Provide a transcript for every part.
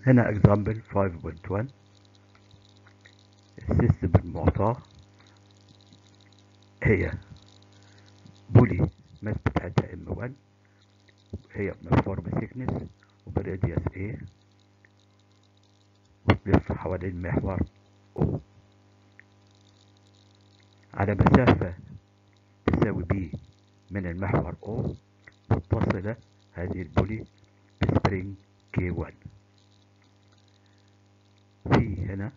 هنا example 5.1 السيستم المعطاة هي بولي ماس بتاعتها ام 1 هي بمفورم سيكنس وبراديوس A وتلف حوالين محور O على مسافة تساوي B من المحور O متصلة هذه البولي بسبرينج K1 في هنا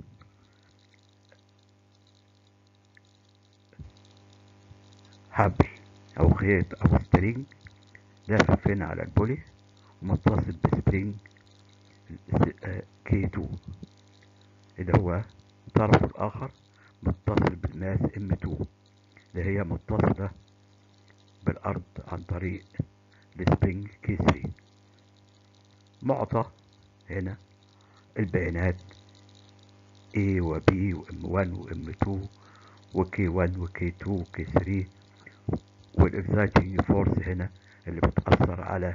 حبل أو خيط أو سترينج لافف هنا على البولي ومتصل بسبرينج كي 2 اللي هو الطرف الآخر متصل بالماس ام 2 اللي هي متصلة بالأرض عن طريق السبرينج كي 3 معطى هنا البيانات A و B و M1 و M2 و K1 و K2 و K3 والاكزايتنج فورس هنا اللي بتأثر على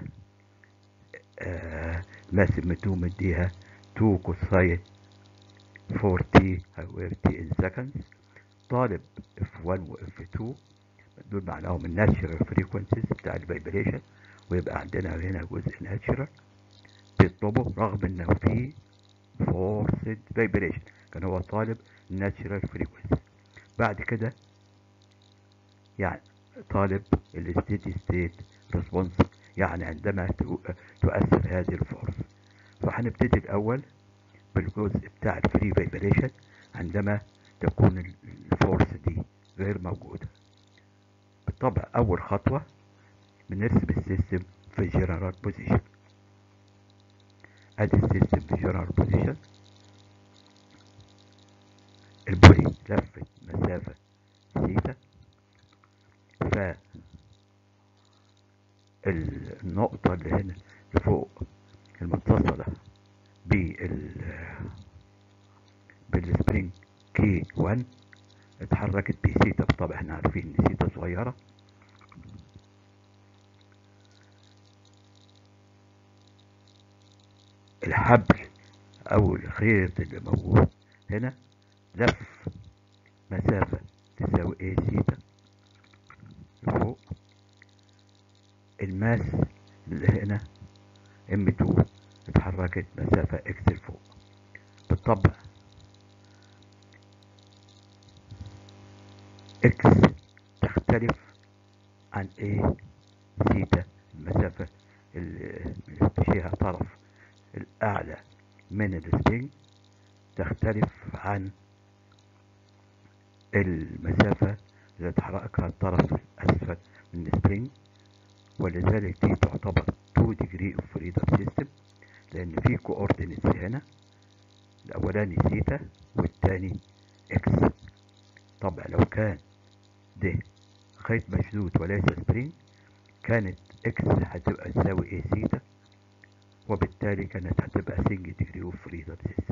آه ماس M2 مديها 2 كوساين 4 t او t in seconds طالب F1 و F2 دول معناهم الناتشرال فريكونسيز بتاع الفايبريشن ويبقى عندنا هنا جزء ناتشرال بيطلبه رغم انه في فورسد فايبريشن كان هو طالب ناتشرال فريكونسي بعد كده يعني طالب الستيدي ستيت ريسبونس يعني عندما تؤثر هذه الفورس فهنبتدي الاول بالجزء بتاع الفري فايبريشن عندما تكون الفورس دي غير موجودة بالطبع اول خطوة بنرسم السيستم في جنرال بوزيشن ادي السيستم في جنرال بوزيشن البولي لفت مسافة سيتا ف النقطة اللي هنا اللي فوق المتصلة بال بالسبرينج كي 1 اتحركت بسيتا بالطبع احنا عارفين ان سيتا صغيرة الحبل او الخيط اللي موجود هنا لف مسافة تساوي ايه سيتا فوق الماس اللي هنا ام 2 اتحركت مسافة اكس لفوق بالطبع اكس تختلف عن ايه سيتا المسافة اللي فيها طرف الأعلى من السبرينج تختلف عن المسافة اللي تحركها الطرف الأسفل من السبرينج ولذلك دي تعتبر 2 degree of freedom system لأن في coordinates هنا الأولاني سيتا والتاني اكس طبعا لو كان ده خيط مشدود وليس سبرينج كانت اكس هتبقى تساوي ايه سيتا وبالتالي كانت هتبقى سنجل ديجري اوف فريدم سيستم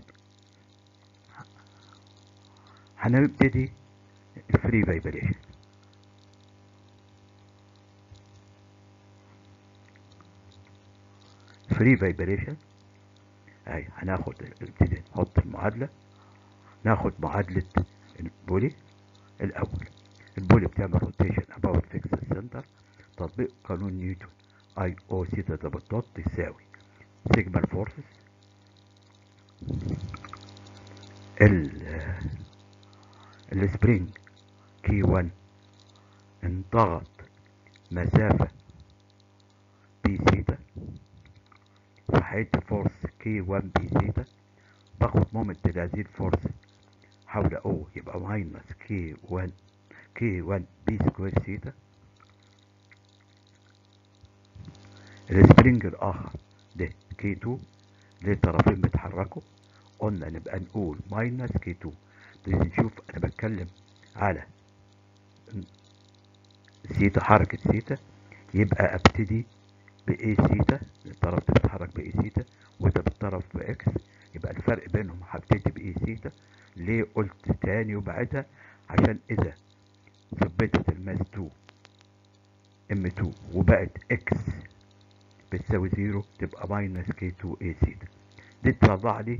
هنبتدي الفري فايبريشن فري فايبريشن اهي هناخد نبتدي نحط المعادلة ناخد معادلة البولي الاول البولي بتعمل روتيشن اباوت فيكس سنتر تطبيق قانون نيوتن اي او سيتا دبل دوت تساوي سيجما الفورسز ال السبرينج كي 1 انضغط مسافة بي سيتا فحيث فورس كي 1 بي سيتا باخد مومنت لهذه الفورس حول او يبقى ماينس كي 1 كي 1 بي سكوير سيتا السبرينج الاخر ده كي 2 ليه طرفين بيتحركوا قلنا نبقى نقول ماينس كي 2 بس نشوف انا بتكلم على سيتا حركة سيتا يبقى ابتدي باي سيتا الطرف ده بيتحرك باي سيتا وده بالطرف باكس يبقى الفرق بينهم هبتدي باي سيتا ليه قلت تاني وبعدها عشان اذا ثبتت الماس 2 ام 2 وبقت اكس بتساوي زيرو تبقى ماينس كي 2 اي سيتا دي تطلع لي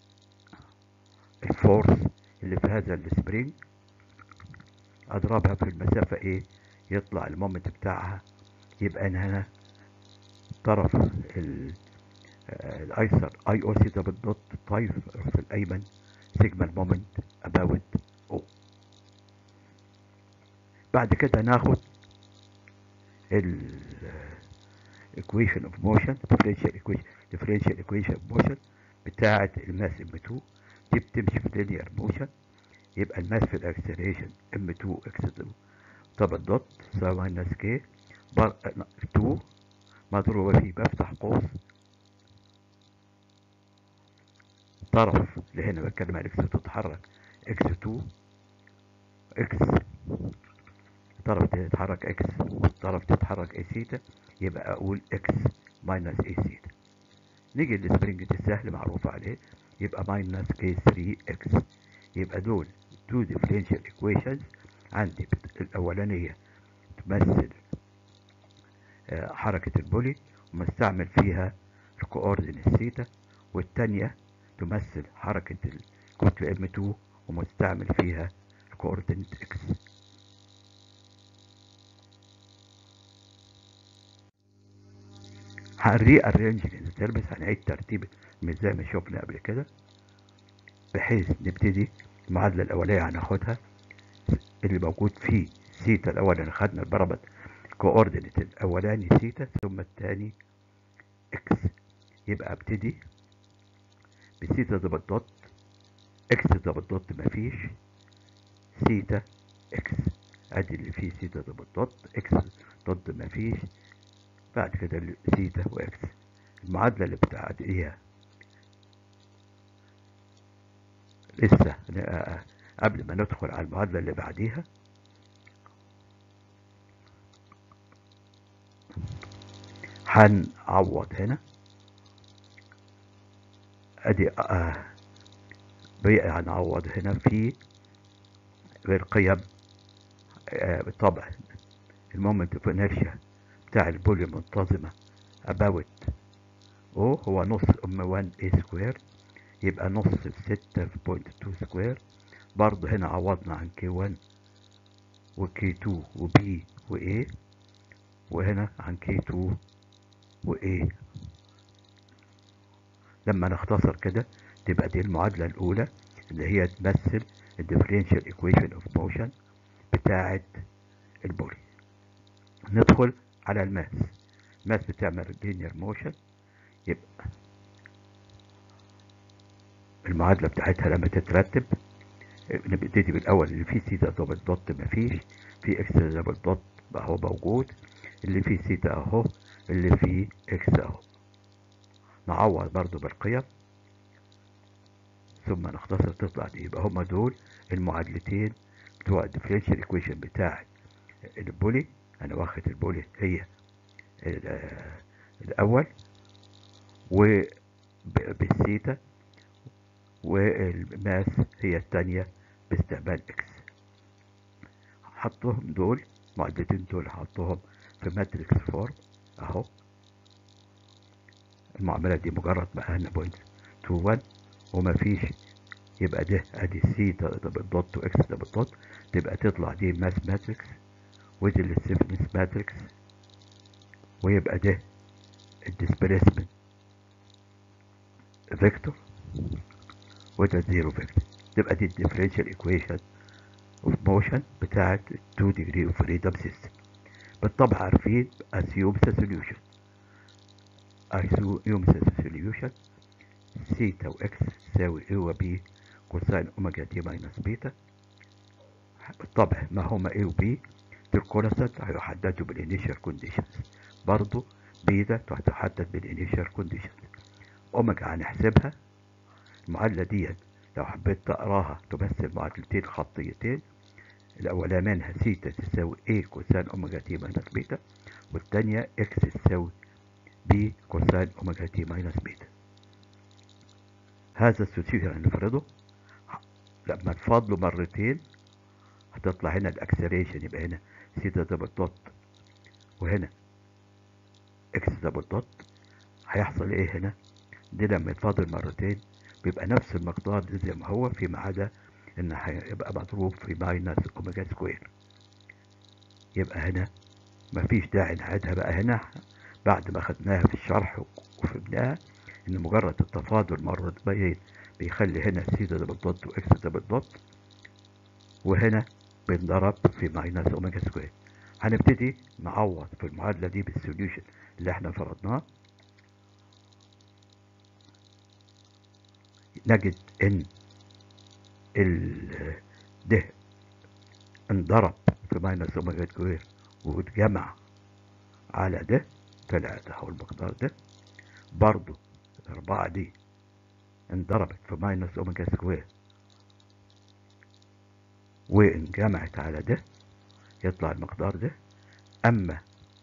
الفورس اللي في هذا السبرينج اضربها في المسافة ايه يطلع المومنت بتاعها يبقى انا هنا طرف ال- آه، الايسر اي او سي دبل دوت طيف في الايمن سيجما المومنت اباوت او بعد كده ناخد ال equation of motion differential equation differential equation of motion بتاعة الماس M2 دي بتمشي في linear motion يبقى الماس في الاكسلريشن M2 x دبل دوت تساوي ماينس كي بر 2 مضروبة فيه بفتح قوس طرف اللي هنا بتكلم عن اكس تتحرك اكس 2 اكس طرف تتحرك اكس والطرف تتحرك اي سيتا يبقى اقول اكس ماينس اي سيتا نيجي للسبرينج السهل معروف عليه يبقى ماينس كي 3 اكس يبقى دول تو ديفرنشال ايكويشنز عندي بت- الاولانيه تمثل آه، حركه البولي ومستعمل فيها الكوردينيت ثيتا والتانيه تمثل حركه الكتله ام 2 ومستعمل فيها الكوردينيت اكس هنري ارينج الانسان بس هنعيد ترتيب مش زي ما شفنا قبل كده بحيث نبتدي المعادله الاوليه هناخدها اللي موجود فيه سيتا الاول اللي خدنا البربط الكوردينيت الاولاني سيتا ثم الثاني اكس يبقى ابتدي بسيتا دبل دوت اكس دبل دوت مفيش سيتا اكس ادي اللي فيه سيتا دبل دوت اكس دوت مفيش بعد كده ال- سيتا واكس المعادلة اللي بتاعت ايه لسه ن- قبل ما ندخل على المعادلة اللي بعديها هنعوض هنا ادي آه بقى هنعوض هنا في القيم آه بالطبع المومنت اوف انرشيا بتاع البولي منتظمة about او هو نص ام 1 a سكوير يبقى نص في ستة في بوينت تو سكوير برضه هنا عوضنا عن كي 1 وكي 2 وبي واي وهنا عن كي 2 واي لما نختصر كده تبقى دي المعادلة الأولى اللي هي تمثل الديفرنشال ايكويشن اوف موشن بتاعة البولي ندخل على الماس الماس بتعمل لينير موشن يبقى المعادلة بتاعتها لما تترتب نبتدي بالأول اللي فيه سيتا دبل دوت مفيش في اكس دبل دوت بقى هو موجود اللي فيه سيتا اهو اللي فيه اكس اهو نعوض برضو بالقيم ثم نختصر تطلع دي يبقى هما دول المعادلتين بتوع الديفرنشال ايكويشن بتاع البولي انا واخد البولي هي ال- الاول وبالثيتا والماس هي الثانية باستعمال اكس حطهم دول المعادلتين دول حطهم في ماتريكس فورم اهو المعاملة دي مجرد ما انا بوينت 2 1 وما فيش يبقى ده ادي سي دبل دوت واكس دبل دوت تبقى تطلع دي ماس ماتريكس ودي الستيفنس ماتريكس ويبقى ده الديسبيسمنت فيكتور وده زيرو فيكتور تبقى دي الديفرنشال ايكويشن اوف موشن بتاعت 2 degree اوف فريدم سيستم بالطبع عارفين assume the solution assume the solution سيتا واكس تساوي A و B كوساين اوميجا تي ماينس بيتا بالطبع ما هما A و B دول كونستنت هيحددوا بالانيشال كونديشنز برضو بيتا تحدد بالانيشال كونديشنز اوميجا هنحسبها المعادلة ديت لو حبيت تقراها تمثل معادلتين خطيتين الأولى منها سيتا تساوي A كوساين أوميجا تي ماينس بيتا والتانية إكس تساوي B كوساين أوميجا تي ماينس بيتا هذا السوسيوشن هنفرضه لما نفضله مرتين هتطلع هنا الاكسلريشن يبقى هنا سيتا دبل دوت وهنا اكس دبل دوت هيحصل ايه هنا دي لما يتفاضل مرتين بيبقى نفس المقدار ده زي ما هو فيما عدا ان هيبقى مضروب في ماينس اوميجا سكوير يبقى هنا مفيش داعي نعيدها بقى هنا بعد ما خدناها في الشرح وفهمناها ان مجرد التفاضل مرتين بيخلي هنا سي ده بالضبط واكس ده بالضبط وهنا بنضرب في ماينس اوميجا سكوير هنبتدي نعوض في المعادلة دي بالسوليوشن اللي احنا فرضناه نجد ان ال ده انضرب في ماينس اوميجا سكوير واتجمع على ده طلع ده هو المقدار ده برضو الأربعة دي انضربت في ماينس اوميجا سكوير وانجمعت على ده يطلع المقدار ده اما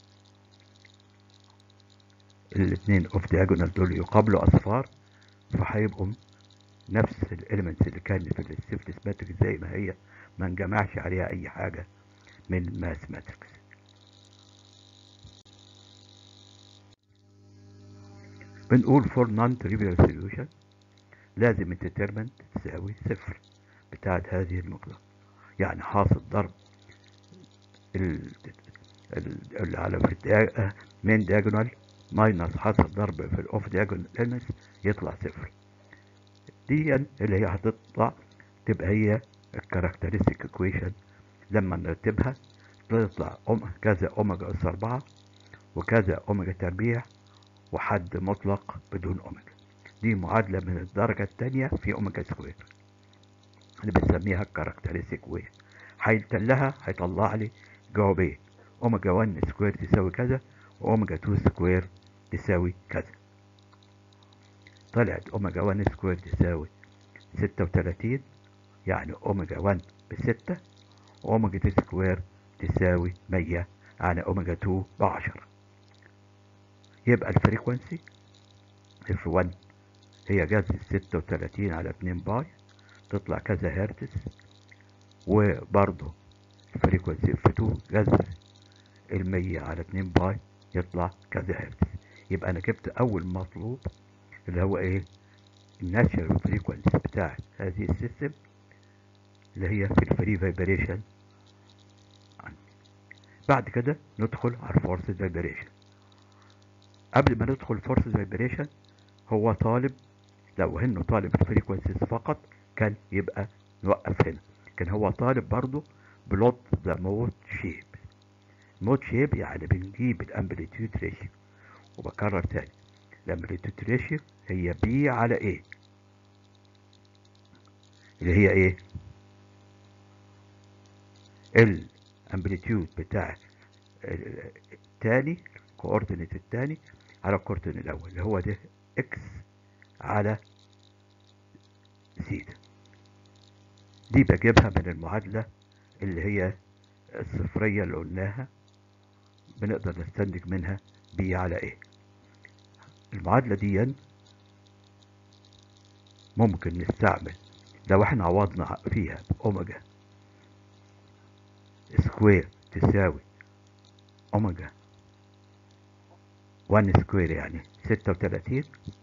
الاثنين اوف diagonal دول يقابلوا اصفار فهيبقوا نفس الاليمنتس اللي كان في السيفتس ماتريكس زي ما هي ما انجمعش عليها اي حاجه من الماس ماتريكس بنقول for non-trivial solution لازم الديترمنت تساوي صفر بتاعت هذه المقدار يعني حاصل ضرب اللي على في مين دياجونال ماينس حاصل ضرب في الاوف دياجونال يطلع صفر دي اللي هي هتطلع تبقى هي الكاركترستيك ايكويشن لما نرتبها تطلع كذا اوميجا اس 4 وكذا اوميجا تربيع وحد مطلق بدون اوميجا دي معادلة من الدرجة الثانية في اوميجا سكوير اللي بنسميها الكاركترستيك ويف هيتلها هيطلع لي جوابين اوميجا 1 سكوير تساوي كذا واوميجا 2 سكوير تساوي كذا طلعت اوميجا 1 سكوير تساوي 36 يعني اوميجا 1 بستة واوميجا 2 سكوير تساوي 100 يعني اوميجا 2 بعشرة يبقى الفريكونسي اف 1 هي جذر 36 على 2 باي تطلع كذا هرتز وبرضه الفريكونسي اف 2 جذر المية على 2 باي يطلع كذا هرتز يبقى انا جبت اول مطلوب اللي هو ايه الناتشرال فريكونسي بتاعت هذه السيستم اللي هي في الفري فايبريشن بعد كده ندخل على الفورس فايبريشن قبل ما ندخل فورس فايبريشن هو طالب لو انه طالب الفريكونسيز فقط كان يبقى نوقف هنا كان هو طالب برضه بلوت ذا مود شيب مود شيب يعني بنجيب الامبليتيود ريشيو وبكرر تاني الامبليتيود ريشيو هي بي على ايه اللي هي ايه الامبليتيود بتاع التاني الكوردينيت التاني على الكوردينيت الاول اللي هو ده اكس على زيتا دي بجيبها من المعادلة اللي هي الصفرية اللي قلناها بنقدر نستنتج منها بي على ايه المعادلة دي ممكن نستعمل لو احنا عوضنا فيها اوميجا سكوير تساوي اوميجا 1 سكوير يعني 36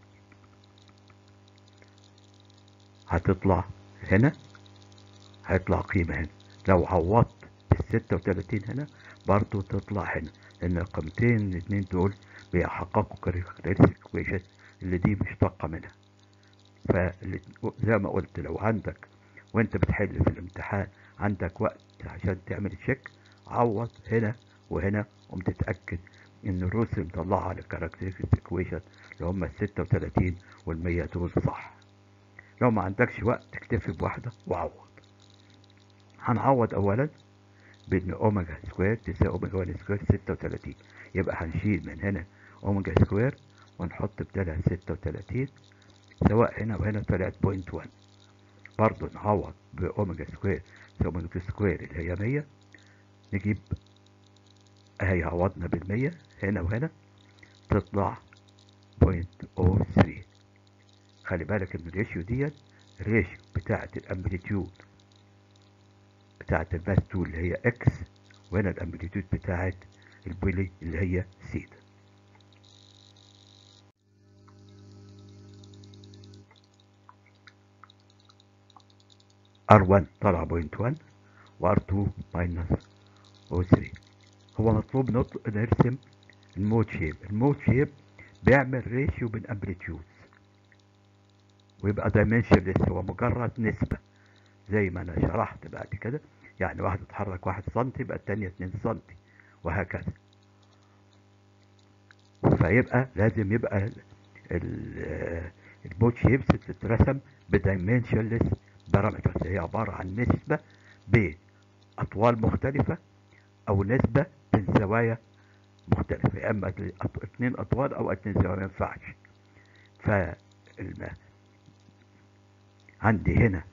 هتطلع هنا هيطلع قيمة هنا لو عوضت بالستة وتلاتين هنا برضو تطلع هنا لأن القيمتين الاتنين دول بيحققوا كاركترستيك ايكويشن اللي دي مشتقة منها فزي ما قلت لو عندك وانت بتحل في الامتحان عندك وقت عشان تعمل تشيك عوض هنا وهنا ومتتأكد ان الروس اللي مطلعها على الكاركترستيك ايكويشن اللي هم الستة وتلاتين والمية دول صح لو ما عندكش وقت تكتفي بواحدة وعوض هنعوض اولا بان اوميجا سكوير تساوي اوميجا 1 سكوير 36 يبقى هنشيل من هنا اوميجا سكوير ونحط بدالها 36 سواء هنا وهنا طلعت بوينت 1 برضه نعوض باوميجا سكوير تساوي اوميجا سكوير اللي هي 100 نجيب اهي عوضنا بالمية هنا وهنا تطلع بوينت او 3 خلي بالك ان الريشيو ديت الريشيو بتاعت الامبليتيود بتاعت الماس 2 اللي هي اكس وهنا الامبليتيود بتاعت البولي اللي هي سيتا R1 طالع بوينت 1 وR2 ماينس او 3 هو مطلوب نط- نرسم المود شيب المود شيب بيعمل ريشيو بين امبليتيودز ويبقى دايمنشنلس هو مجرد نسبة زي ما انا شرحت بعد كده يعني واحد اتحرك واحد سنتي يبقى التانية اتنين سنتي وهكذا فيبقى لازم يبقى ال- ال- المود شيبس تترسم بدايمنشنلس بارامترز هي عبارة عن نسبة بأطوال مختلفة أو نسبة بين زوايا مختلفة يا إما أط- اتنين أطوال أو اتنين زوايا ما ينفعش فالم... عندي هنا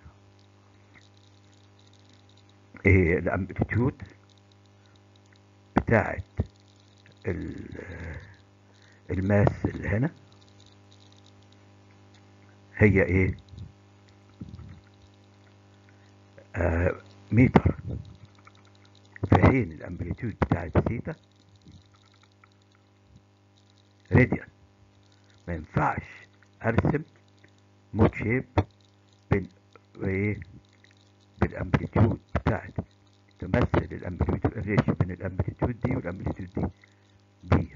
إيه الأمبليتيود بتاعت ال- الماس اللي هنا هي ايه آه متر في حين الامبليتيود بتاعت ثيتا راديان ما ينفعش ارسم مود شيب بين ايه بالامبليتيود بتاعت تمثل الامبليتيود الريشيو بين الامبليتيود دي والامبليتيود دي دي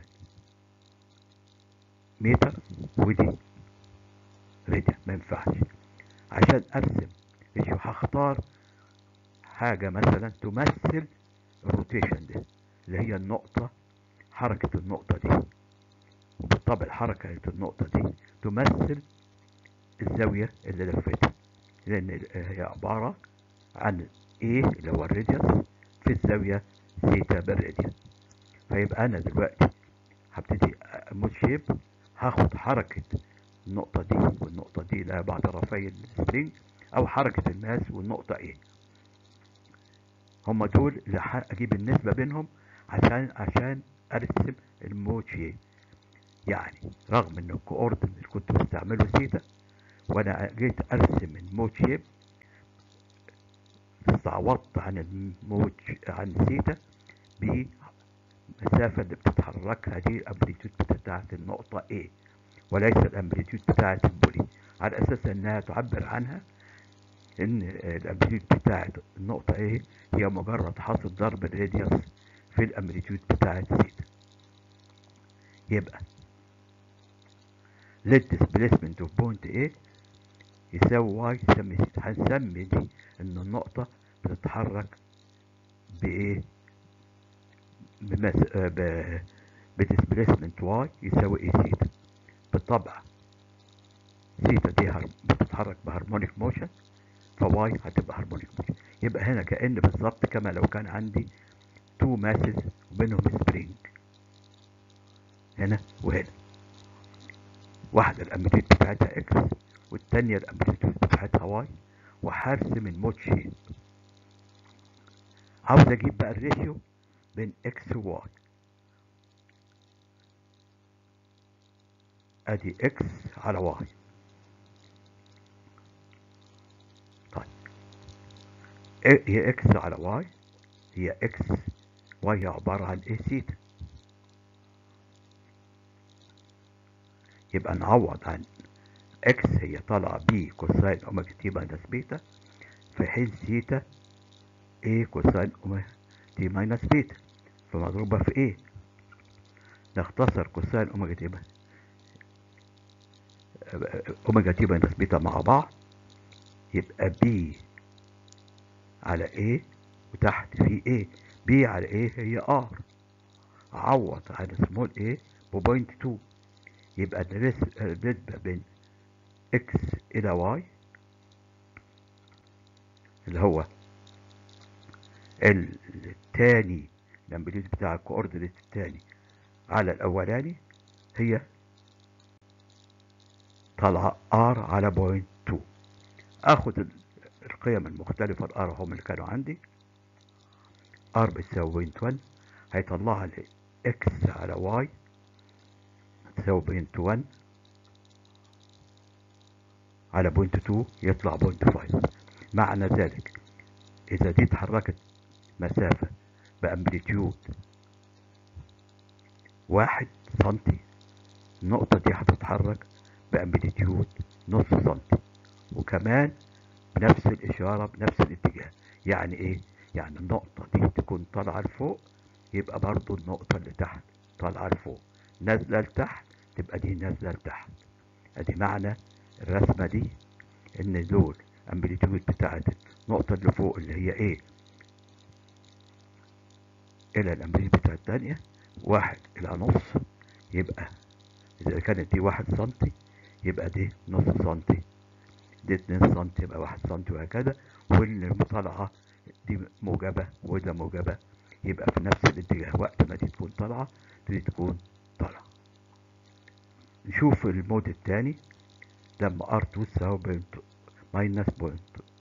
متر ودي راديان ما ينفعش عشان ارسم ريشيو هختار حاجة مثلا تمثل الروتيشن ده اللي هي النقطة حركة النقطة دي وبالطبع حركة النقطة دي تمثل الزاوية اللي لفتها لأن هي عبارة عن ايه اللي هو الراديوس في الزاوية ثيتا بالراديان فيبقى أنا دلوقتي هبتدي مود شيب هاخد حركة النقطة دي والنقطة دي اللي هي بعد طرفي السبرينج أو حركة الماس والنقطة ايه هما دول اللي ح- اجيب النسبة بينهم عشان عشان ارسم المود شيب يعني رغم ان الكوردن اللي كنت بستعمله ثيتا وانا جيت ارسم المود شيب استعوضت عن المود ش- عن ثيتا بالمسافة اللي بتتحركها دي الامبليتيود بتاعت النقطة A وليس الامبليتيود بتاعت البولي على اساس انها تعبر عنها ان الامبليتيود بتاعت النقطة A هي مجرد حاصل ضرب الراديوس في الامبليتيود بتاعت ثيتا يبقى let displacement of point A يساوي y يسمي ثيتا هنسمي دي ان النقطة بتتحرك بايه بمس... آه، ب... بديسبليسمنت y يساوي ايه ثيتا بالطبع ثيتا دي هر... بتتحرك بهارمونيك موشن فواي هتبقى هارمونيك موشن يبقى هنا كأن بالظبط كما لو كان عندي تو ماسز وبينهم سبرينج هنا وهنا واحدة الامبليتيود بتاعتها اكس والتانية الامبليتيود بتاعتها واي وهرسم المود شيب عاوز اجيب بقى الريشيو بين اكس وواي ادي اكس على واي طيب إيه هي اكس على واي هي اكس واي هي عبارة عن ايه سيتا يبقى نعوض عن اكس هي طالعة بي كوساين اوميجا تي ماينس بيتا في حين سيتا ايه كوساين اوميجا تي ماينس بيتا فمضروبة في ايه نختصر كوساين اوميجا تي ماينس اوميجا تي ماينس بيتا مع بعض يبقى بي على ايه وتحت في ايه بي على ايه هي ار عوض عن سمول ايه بوينت 2 يبقى الرس- النسبة بين اكس الى واي اللي هو التاني الامبليود بتاع الكوردينيت التاني على الاولاني هي طالعة ار على بوينت 2 اخد ال- القيم المختلفة الار هم اللي كانوا عندي ار بتساوي بوينت 1 هيطلع لي اكس على واي تساوي بوينت 1 على بوينت 2 يطلع بوينت 5 معنى ذلك اذا دي اتحركت مسافة بامبليتيود واحد سنتي النقطة دي هتتحرك بامبليتيود نص سنتي وكمان بنفس الاشاره بنفس الاتجاه يعني ايه يعني النقطه دي تكون طالعه لفوق يبقى برضو النقطه اللي تحت طالعه لفوق نازله لتحت تبقى دي نازله لتحت ادي معنى الرسمه دي ان دول امبليتيود بتاعت النقطه اللي فوق اللي هي ايه الى الامبليتيود بتاعت الثانيه واحد الى نص يبقى اذا كانت دي واحد سنتي يبقى دي نص سنتي دي اتنين سنتي يبقى واحد سنتي وهكذا والمطالعة دي موجبة وده موجبة يبقى في نفس الاتجاه وقت ما دي تكون طالعة دي تكون طالعة نشوف المود التاني لما R2 تساوي بوينت ماينس بوينت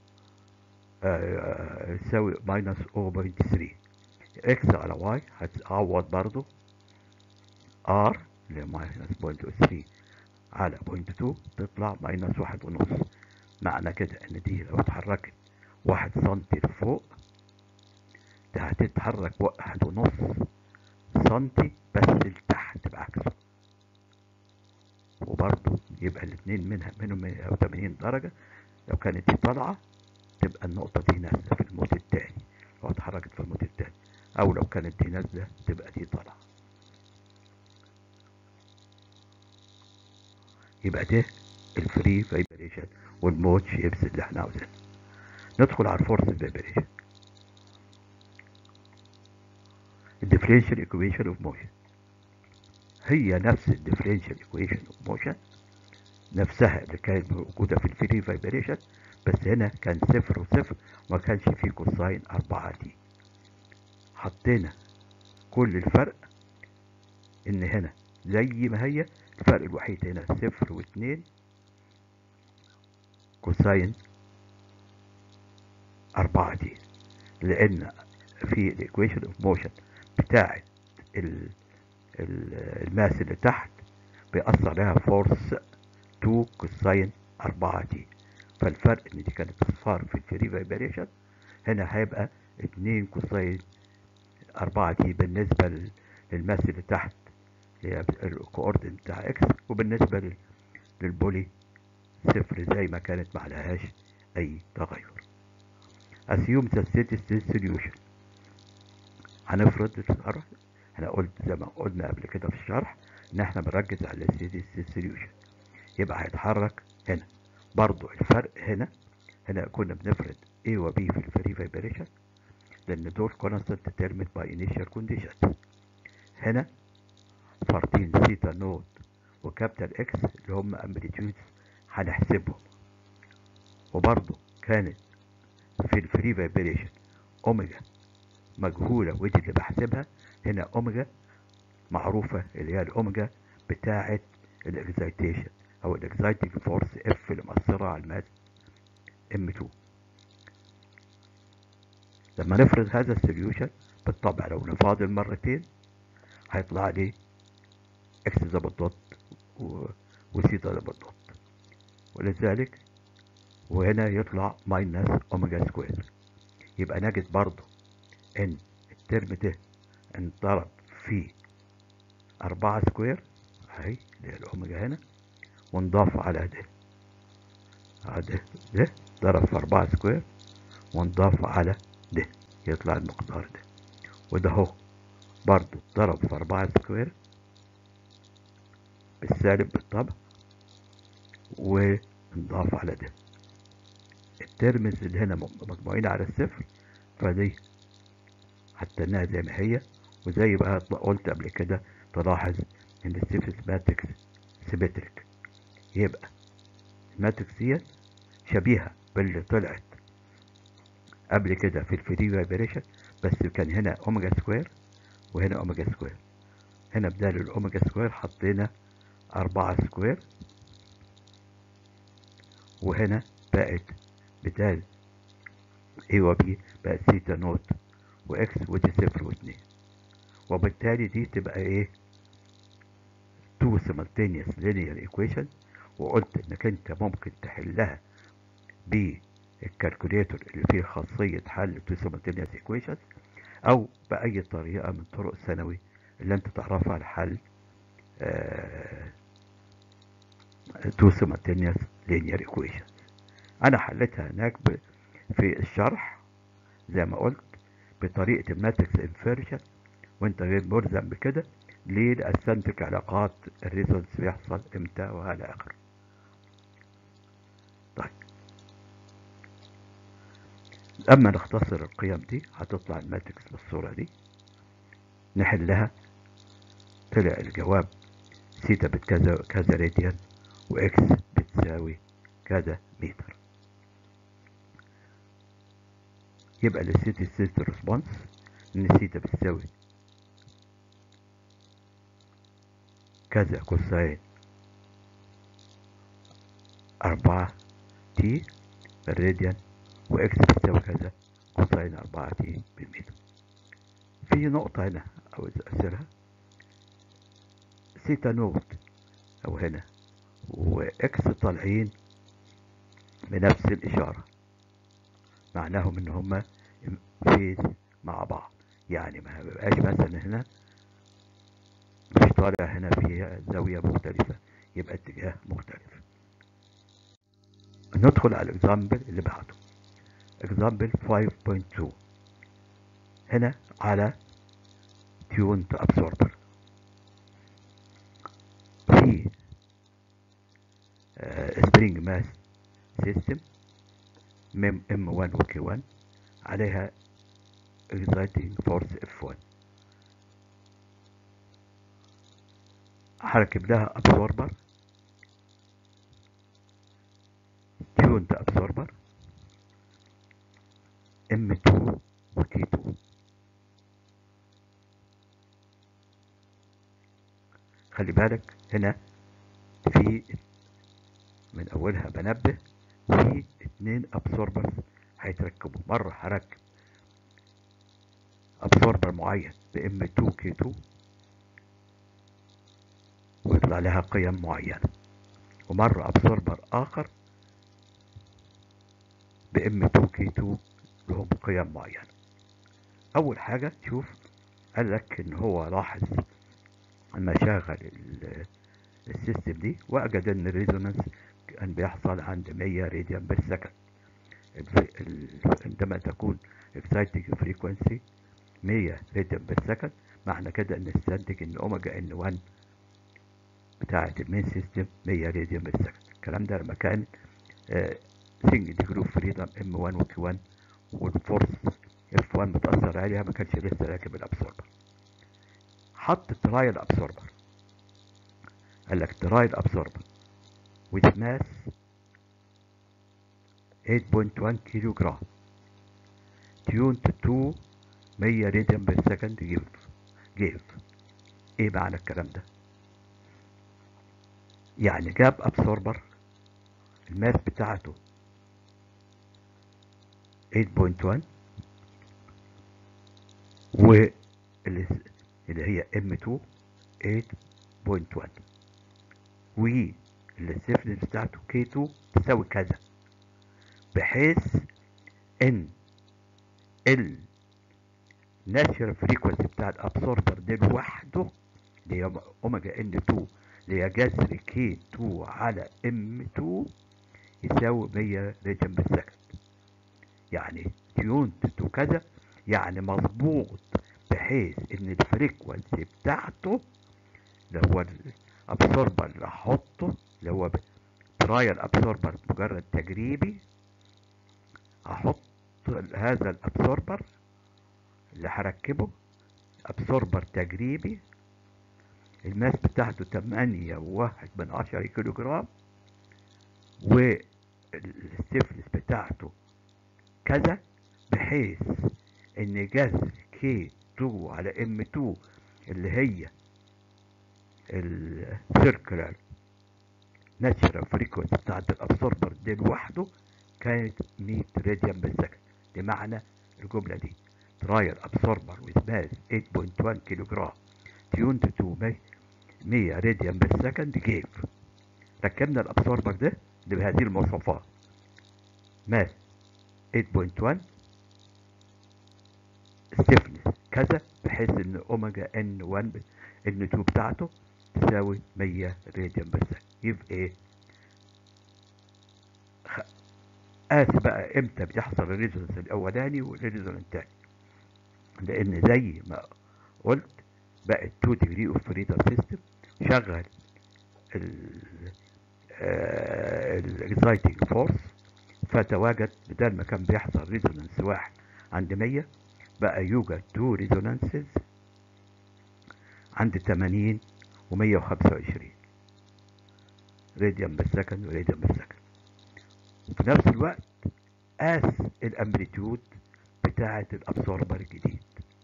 تساوي ماينس 0.3 اكس على واي هتعوض برضو R اللي هي ماينس بوينت 3 على بوينت 2 تطلع ماينس واحد ونص معنى كده ان دي لو اتحركت واحد سنتي لفوق ده هتتحرك واحد ونص سنتي بس لتحت بعكسه وبرضه يبقى الاتنين منها منهم 180 درجة لو كانت دي طالعة تبقى النقطة دي نازلة في الموت التاني لو اتحركت في الموت التاني أو لو كانت دي نازلة تبقى دي طالعة يبقى ده الفري فايبريشن والموت شيبس اللي احنا عاوزينه ندخل على الفورس فايبريشن الديفرنشال ايكويشن اوف موشن هي نفس الديفرنشال ايكويشن اوف موشن نفسها اللي كانت موجودة في الفري فايبريشن بس هنا كان صفر وصفر وما كانش فيه كوساين أربعة دي حطينا كل الفرق إن هنا زي ما هي الفرق الوحيد هنا صفر واتنين كوساين أربعة دي لأن في الإيكويشن اوف موشن بتاعة الماس اللي تحت بيأثر عليها فورس 2 كوساين 4 دي فالفرق ان دي كانت اصفار في الفري فايبريشن هنا هيبقى 2 كوساين 4 دي بالنسبة للماس اللي تحت هي الكوردين بتاع اكس وبالنسبة للبولي صفر زي ما كانت معلهاش اي تغير assume the steady state solution هنفرض الشرح احنا قلت زي ما قلنا قبل كده في الشرح ان احنا بنركز على الستيدي ستيت سوليوشن يبقى هيتحرك هنا برضو الفرق هنا هنا كنا بنفرض A و B في الفري فايبريشن لان دول كونستنت ديترميند باي انيشال كونديشنز هنا فارتين سيتا نوت وكابيتال اكس اللي هم امبليتيودز هنحسبهم وبرضو كانت في الفري فايبريشن اوميجا مجهولة ودي اللي بحسبها هنا اوميجا معروفة اللي هي الاوميجا بتاعة الاكزايتيشن او الاكزايتنج فورس اف اللي مأثرة على الماس ام 2 لما نفرض هذا السوليوشن بالطبع لو نفاضل مرتين هيطلع لي اكس زي بالضبط وسيتا زي بالضبط ولذلك وهنا يطلع ماينس اوميجا سكوير يبقى نجد برضو ان الترم ده انضرب في أربعة سكوير اهي اللي هي الأوميجا هنا ونضاف على ده ده ده ضرب في أربعة سكوير ونضاف على ده يطلع المقدار ده وده اهو برضو ضرب في أربعة سكوير بالسالب بالطبع ونضاف على ده الترمز اللي هنا مجموعين على الصفر فدي هتناها زي ما هي وزي بقى قلت قبل كده تلاحظ ان السيفس ماتريكس سيمتريك يبقى الماتريكس دي شبيهة باللي طلعت قبل كده في الفري فايبريشن بس كان هنا اوميجا سكوير وهنا اوميجا سكوير هنا بدال الاوميجا سكوير حطينا أربعة سكوير وهنا بقت بدال A و B بقت سيتا نوت وإكس ودي صفر واتنين وبالتالي دي تبقى إيه two simultaneous linear equation وقلت إنك أنت ممكن تحلها بالكالكوليتر اللي فيه خاصية حل two simultaneous equations أو بأي طريقة من طرق الثانوي اللي أنت تعرفها لحل آه two simultaneous linear equations انا حليتها هناك ب... في الشرح زي ما قلت بطريقة الماتريكس انفيرجن وانت غير ملزم بكده ليه لأستنتج علاقات الريزونانس بيحصل امتى وهذا اخره طيب اما نختصر القيم دي هتطلع الماتريكس بالصورة دي نحلها طلع الجواب سيتا بكذا كذا راديان واكس بتساوي كذا متر يبقى للسيتي ستيت ريسبونس ان سيتا بتساوي كذا كوساين أربعة تي بالراديان وإكس بتساوي كذا كوساين أربعة تي بالمتر في نقطة هنا عاوز أسيرها سيتا نوت أو هنا وإكس طالعين بنفس الإشارة معناهم إن هما فيز مع بعض يعني ما بيبقاش مثلا هنا مش طالع هنا في زاوية مختلفة يبقى اتجاه مختلف ندخل على الاكزامبل اللي بعده اكزامبل 5.2 هنا على tuned absorber في سبرينج ماس سيستم مم ام 1 وكي 1 عليها exciting force F1 هركب لها absorber tuned absorber M2 و K2 خلي بالك هنا في من اولها بنبه في اتنين ابسوربرز هيتركبوا مرة هركب ابسوربر معين ب M2 K2 ويطلع لها قيم معينة ومرة ابسوربر اخر ب M2 K2 لهم قيم معينة اول حاجة تشوف قال لك ان هو لاحظ لما شغل السيستم دي وجد ان الريزونانس كان بيحصل عند 100 راديان بير سكند عندما تكون exciting frequency 100 راديان بير سكند معنى كده ان استنتج ان اوميجا ان 1 بتاعة المين سيستم 100 راديان بير سكند الكلام ده لما كان سنجل ديجري اوف فريدم ام 1 وكي 1 والفورس اف 1 متأثر عليها ما كانش لسه راكب الابسوربر حط ترايل ابسوربر قال لك ترايل ابسوربر with mass 8.1 كيلو جرام tuned to 100 راديان بير سكند جيف جيف ايه معنى الكلام ده يعني جاب ابسوربر الماس بتاعته 8.1 و اللي هي M2 8.1 والسيفنس بتاعته K2 تساوي كذا بحيث ان ال ناتشرال فريكونسي بتاع الابسوربر ده لوحده اللي هي اوميجا ان 2 اللي هي جذر كي 2 على ام 2 يساوي 100 ريجن بالسكند يعني تيونت تو كذا يعني مظبوط بحيث ان الفريكونسي بتاعته اللي هو الابسوربر اللي هحطه اللي هو ترايل ابسوربر مجرد تجريبي هحط هذا الابسوربر اللي هركبه ابسوربر تجريبي الماس بتاعته تمانية وواحد من عشرة كيلو جرام والستيفنس بتاعته كذا بحيث ان جذر كي 2 على ام 2 اللي هي السيركلر ناتشرال فريكونسي بتاعت الابسوربر دي لوحده كانت 100 راديان بالسكند بمعنى الجملة دي ترايل ابسوربر with mass 8.1 كيلو جرام tuned to 100 راديان بالسكند جيف ركبنا الابسوربر ده اللي بهذه المواصفات ماس 8.1 stiffness كذا بحيث ان اوميجا ان 1 ان 2 بتاعته تساوي 100 راديان بالسكند يبقى ايه قاس بقى امتى بيحصل الريزونانس الاولاني والريزونانس الثاني لان زي ما قلت بقت 2 ديجري اوف فريدم سيستم شغل الاكزايتنج فورس فتواجد بدل ما كان بيحصل ريزونانس واحد عند 100 بقى يوجد 2 ريزونانسز عند 80 و125 راديان بالسكند وراديان بالسكند وفي نفس الوقت قاس الامبليتيود بتاعة الابسوربر الجديد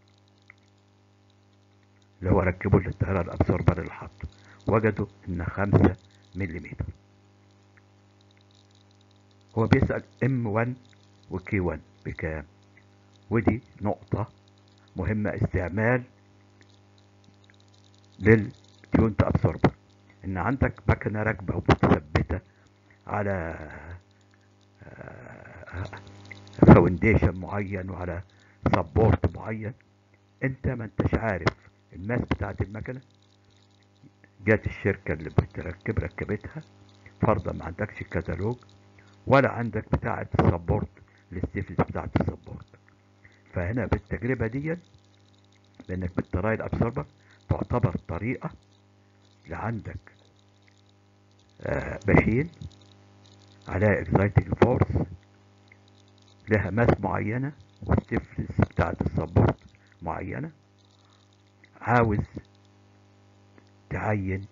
اللي هو ركبه للطيارة الابسوربر اللي حطه وجدوا ان خمسة مليمتر هو بيسأل ام 1 وكي 1 بكام ودي نقطة مهمة استعمال للتيونت ابسوربر ان عندك مكنة راكبة ومتثبتة على فاونديشن معين وعلى سبورت معين انت ما انتش عارف الماس بتاعت المكنة جات الشركة اللي بتركب ركبتها فرضا ما عندكش كتالوج ولا عندك بتاعة السبورت الستيفنز بتاعة السبورت فهنا بالتجربة دي لانك بالتراي الابسوربر تعتبر طريقة لعندك آه ماشين عليها اكزايتنج فورس لها ماس معينة والستيفنس بتاعة السبورت معينة عاوز تعين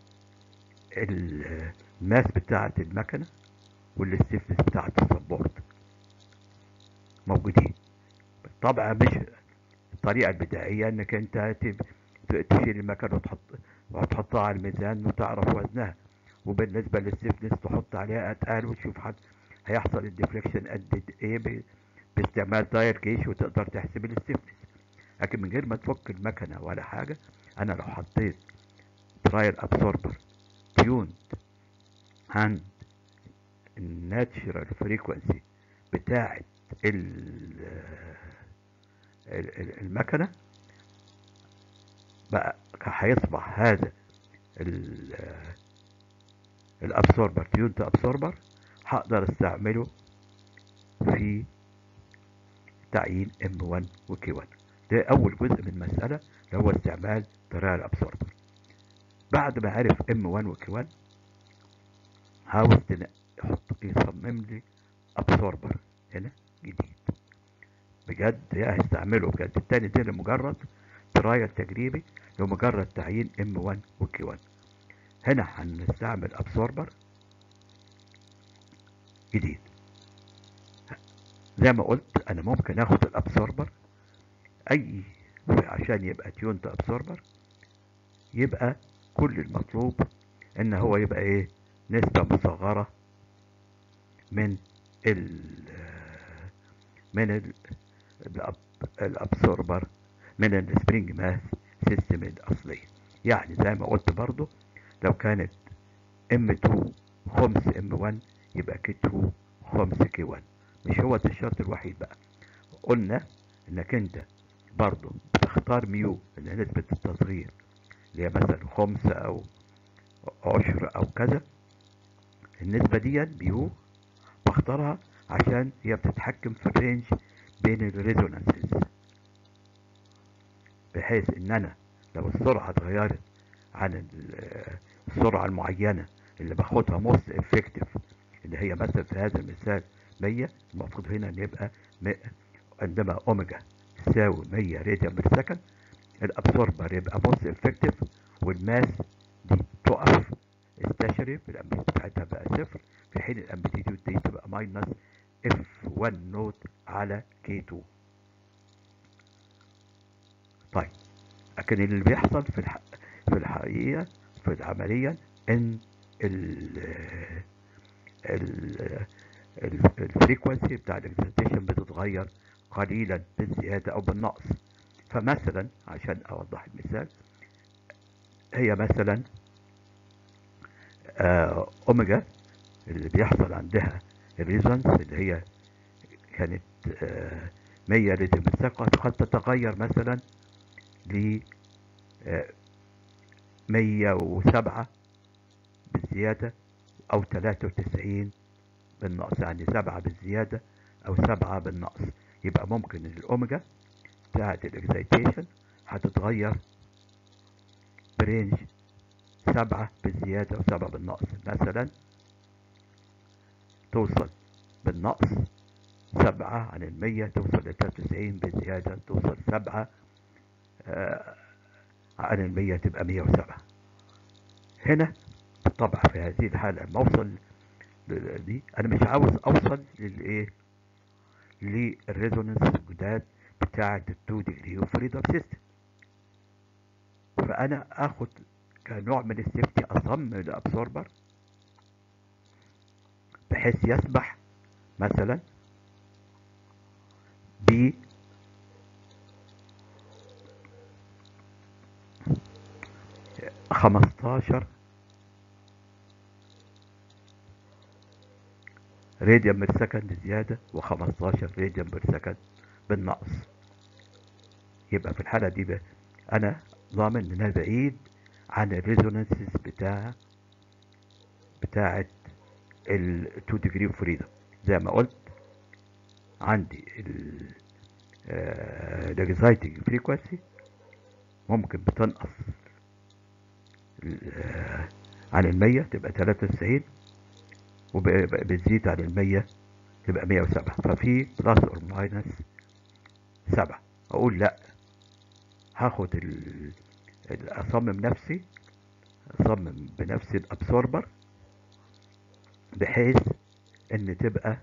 الماس بتاعة المكنة والستيفنس بتاعة السبورت موجودين طبعا مش الطريقة البدائية انك انت تشيل المكنة وتحط وتحطها على الميزان وتعرف وزنها وبالنسبة للستيفنس تحط عليها اتقال وتشوف حد هيحصل الديفليكشن قد ايه باستعمال تاير كيش وتقدر تحسب الستيفنس لكن من غير ما تفك المكنة ولا حاجة انا لو حطيت ترايل ابسوربر تيوند عند الناتشرال فريكونسي بتاعة المكنة بقى هيصبح هذا الابسوربر تيونت ابسوربر هقدر استعمله في تعيين ام 1 وكي 1 ده اول جزء من المسألة اللي هو استعمال ترايل ابسوربر بعد ما عرف ام 1 وكي 1 عاوز يحط يصمم لي ابسوربر هنا جديد بجد هستعمله بجد التاني ده لمجرد ترايل تجريبي لمجرد تعيين ام 1 وكي 1 هنا هنستعمل ابسوربر جديد زي ما قلت انا ممكن اخد الابسوربر اي عشان يبقى تيونت ابسوربر يبقى كل المطلوب ان هو يبقى ايه نسبة مصغرة من ال من ال الابسوربر من السبرينج ماس سيستم الاصلية يعني زي ما قلت برضو لو كانت ام 2 خمس ام 1 يبقى كي 2 خمس كي 1 مش هو ده الشرط الوحيد بقى قلنا انك انت برضو بتختار ميو اللي هي نسبة التصغير اللي هي مثلا خمسة او عشر او كذا النسبة دي ميو بختارها عشان هي بتتحكم في الرينج بين الريزونانسز بحيث ان انا لو السرعة اتغيرت عن السرعة المعينة اللي باخدها موست افكتيف اللي هي مثلا في هذا المثال 100 المفروض هنا ان يبقى عندما اوميجا تساوي 100 راديان بير سكند الابسوربر يبقى موست افكتيف والماس دي تقف استشري في الامبليتيود بتاعتها بقى صفر في حين الامبليتيود دي تبقى ماينس اف 1 نوت على كي 2 طيب لكن اللي بيحصل في الح... في الحقيقة في العملية ان ال ال الفريكونسي بتاع الاكزيتيشن بتتغير قليلا بالزيادة او بالنقص فمثلا عشان اوضح المثال هي مثلا آه اوميجا اللي بيحصل عندها الريزونس اللي هي كانت آه 100 ريتم قد تتغير مثلا ل 107 بالزيادة أو 93 بالنقص يعني سبعة بالزيادة أو سبعة بالنقص يبقى ممكن الأوميجا بتاعة الإكزايتيشن هتتغير برينج سبعة بالزيادة وسبعة بالنقص مثلا توصل بالنقص سبعة عن المية توصل لتلاتة وتسعين بالزيادة توصل سبعة آه عن المية تبقى مية وسبعة هنا طبعا في هذه الحالة لما أوصل دي أنا مش عاوز أوصل للإيه للريزونانس الجداد بتاعة التو ديجري اوف فريدم سيستم فأنا آخد كنوع من السيفتي أصمم الأبسوربر بحيث يسمح مثلا ب خمستاشر راديان بير سكند زيادة وخمستاشر راديان بير سكند بالنقص يبقى في الحالة دي بقى أنا ضامن إن أنا بعيد عن الريزونانسز بتاع بتاعة ال 2 degree of freedom زي ما قلت عندي ال الاكزايتنج فريكوانسي ممكن بتنقص عن المية تبقى تلاتة وتسعين وبتزيد عن المية تبقى مية وسبعة ففي بلس اور ماينس سبعة أقول لأ هاخد ال أصمم نفسي أصمم بنفسي الأبسوربر بحيث إن تبقى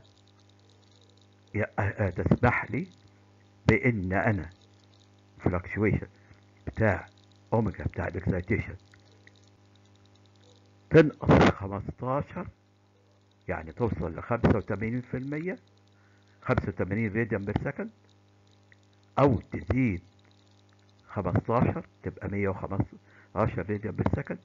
تسمح لي بإن أنا فلكشويشن بتاع أوميجا بتاع الإكسايتيشن تنقص خمستاشر يعني توصل لخمسة وتمانين في المية خمسة وتمانين راديان بير سكند أو تزيد خمستاشر تبقى مية وخمستاشر راديان بير سكند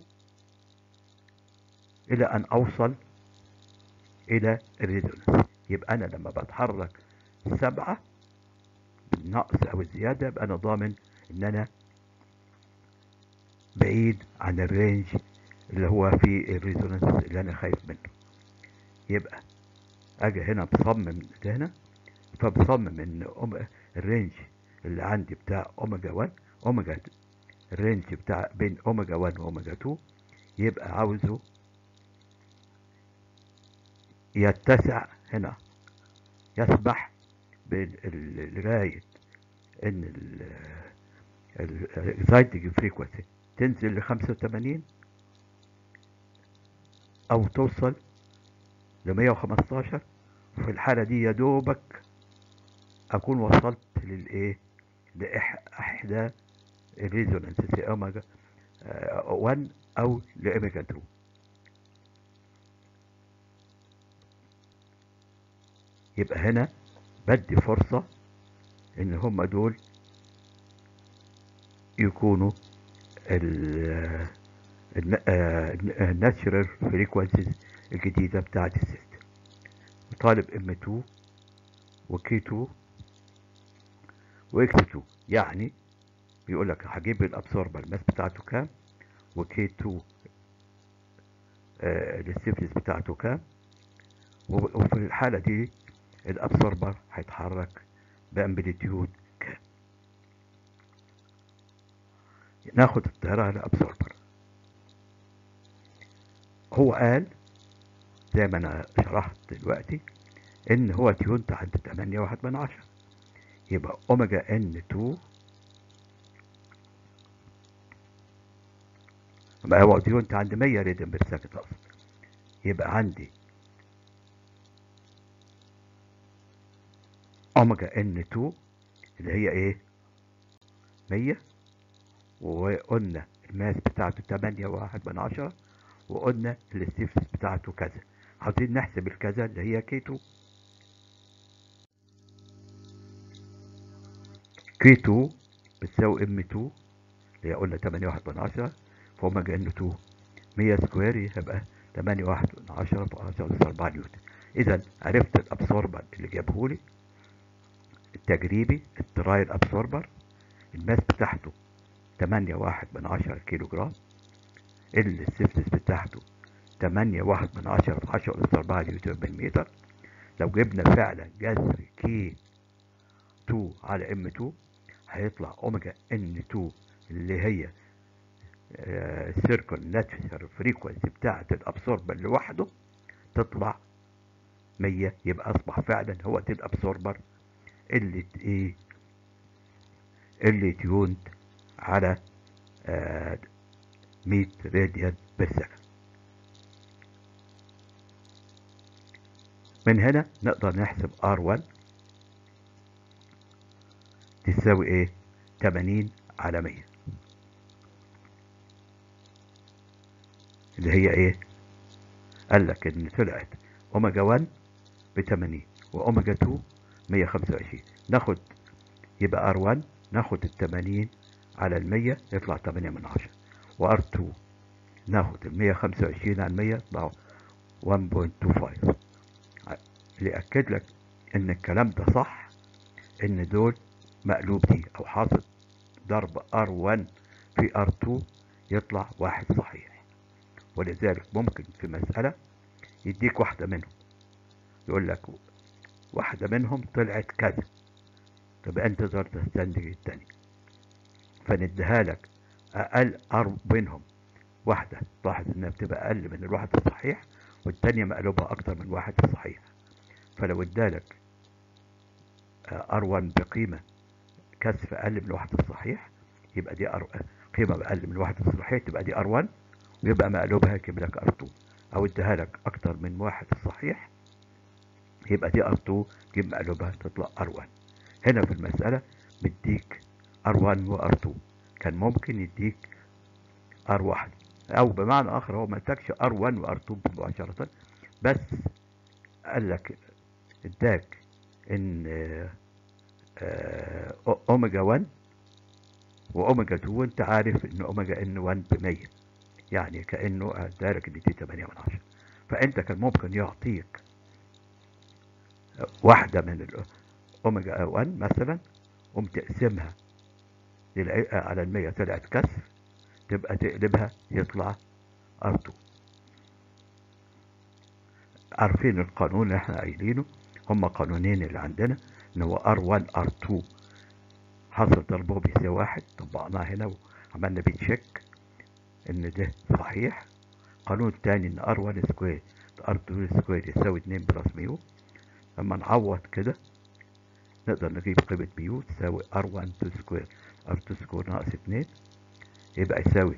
إلى أن أوصل إلى الريزونانس يبقى أنا لما بتحرك سبعة بالنقص أو الزيادة يبقى أنا ضامن إن أنا بعيد عن الرينج اللي هو في الريزونانس اللي أنا خايف منه يبقى أجي هنا بصمم هنا فبصمم إن الرينج اللي عندي بتاع أوميجا 1 أوميجا الرينج بتاع بين أوميجا 1 وأوميجا 2 يبقى عاوزه يتسع هنا يسمح لغاية ان الاكزايتنج فريكونسي تنزل لخمسة وتمانين او توصل لمية وخمستاشر في الحالة دي يا دوبك اكون وصلت للايه لاحدى الريزونانس اوميجا 1 او لاوميجا 2 يبقى هنا بدي فرصة ان هم دول يكونوا الناتشرال فريكوانسيز الجديدة بتاعة السيستم طالب ام 2 وكي 2 واكس 2 يعني بيقول لك هجيب الابسوربر الماس بتاعته كام وكي 2 الستيفنس بتاعته كام وفي الحالة دي الابسوربر هيتحرك بامبليتيود كام ناخد الطيارة على الابسوربر هو قال زي ما انا شرحت دلوقتي ان هو تيونت عند 8 واحد من عشرة يبقى اوميجا ان 2 يبقى هو تيونت عند 100 ريدن بير سكند اصلا يبقى عندي اوميجا ان 2 اللي هي ايه 100 وقلنا الماس بتاعته 8 واحد من عشرة وقلنا الستيفنس بتاعته كذا عاوزين نحسب الكذا اللي هي كي 2 كي 2 بتساوي ام 2 اللي هي قلنا 8 واحد من عشرة فاوميجا ان 2 100 سكوير يبقى 8 واحد من عشرة في 10 أس 4 نيوتن إذا عرفت الأبسوربر اللي جابهولي التجريبي الترايل أبسوربر الماس بتاعته 8 واحد من عشرة كيلو جرام السيفتس بتاعته تمانية واحد من عشرة في عشرة أس أربعة نيوتن بالمتر لو جبنا فعلا جذر كي 2 على ام 2 هيطلع اوميجا ان 2 اللي هي السيركل ناتشر فريكونسي بتاعة الابسوربر لوحده تطلع 100 يبقى اصبح فعلا هو ده الابسوربر اللي ايه اللي تيوند على آه 100 راديان بالسكند من هنا نقدر نحسب R1 تساوي ايه 80 على 100 اللي هي ايه قال لك ان طلعت اوميجا 1 ب 80 واوميجا 2 125 ناخد يبقى R1 ناخد ال 80 على ال 100 يطلع 8 من 10 وR2 ناخد ال 125 على ال 100 يطلع 1.25 اللي يأكد لك ان الكلام ده صح ان دول مقلوب دي او حاصل ضرب R1 في R2 يطلع واحد صحيح ولذلك ممكن في مسألة يديك واحدة منهم يقول لك واحدة منهم طلعت كذا طب انت تقدر تستنتج التاني فنديها لك اقل ار بينهم واحدة تلاحظ انها بتبقى اقل من الواحد الصحيح والتانية مقلوبها اكتر من واحد الصحيح فلو ادالك ار1 بقيمة كسف اقل من الواحد الصحيح يبقى دي أر... قيمة اقل من الواحد الصحيح تبقى دي ار1 ويبقى مقلوبها يجيب لك ار2 او اديها لك اكتر من واحد الصحيح يبقى دي ار2 تجيب مقلوبها تطلع ار1 هنا في المسألة مديك ار1 وار2 كان ممكن يديك ار1 او بمعنى اخر هو ما اداكش ار1 وار2 مباشرة بس قال لك اداك ان اوميجا 1 واوميجا 2 وانت عارف ان اوميجا ان 1 ب 100 يعني كانه ادالك ان دي 8 من 10 فانت كان ممكن يعطيك واحده من الاوميجا 1 مثلا قوم تقسمها على ال 100 طلعت كسر تبقى تقلبها يطلع ار2 عارفين القانون اللي احنا قايلينه هما قانونين اللي عندنا ان هو R1 R2 حصل ضربه بيساوي واحد طبقناه هنا وعملنا بيه تشيك ان ده صحيح قانون تاني ان R1 سكوير R2 سكوير يساوي 2 بلس ميو لما نعوض كده نقدر نجيب قيمة ميو تساوي R1 سكوير R2 سكوير ناقص 2 يبقى يساوي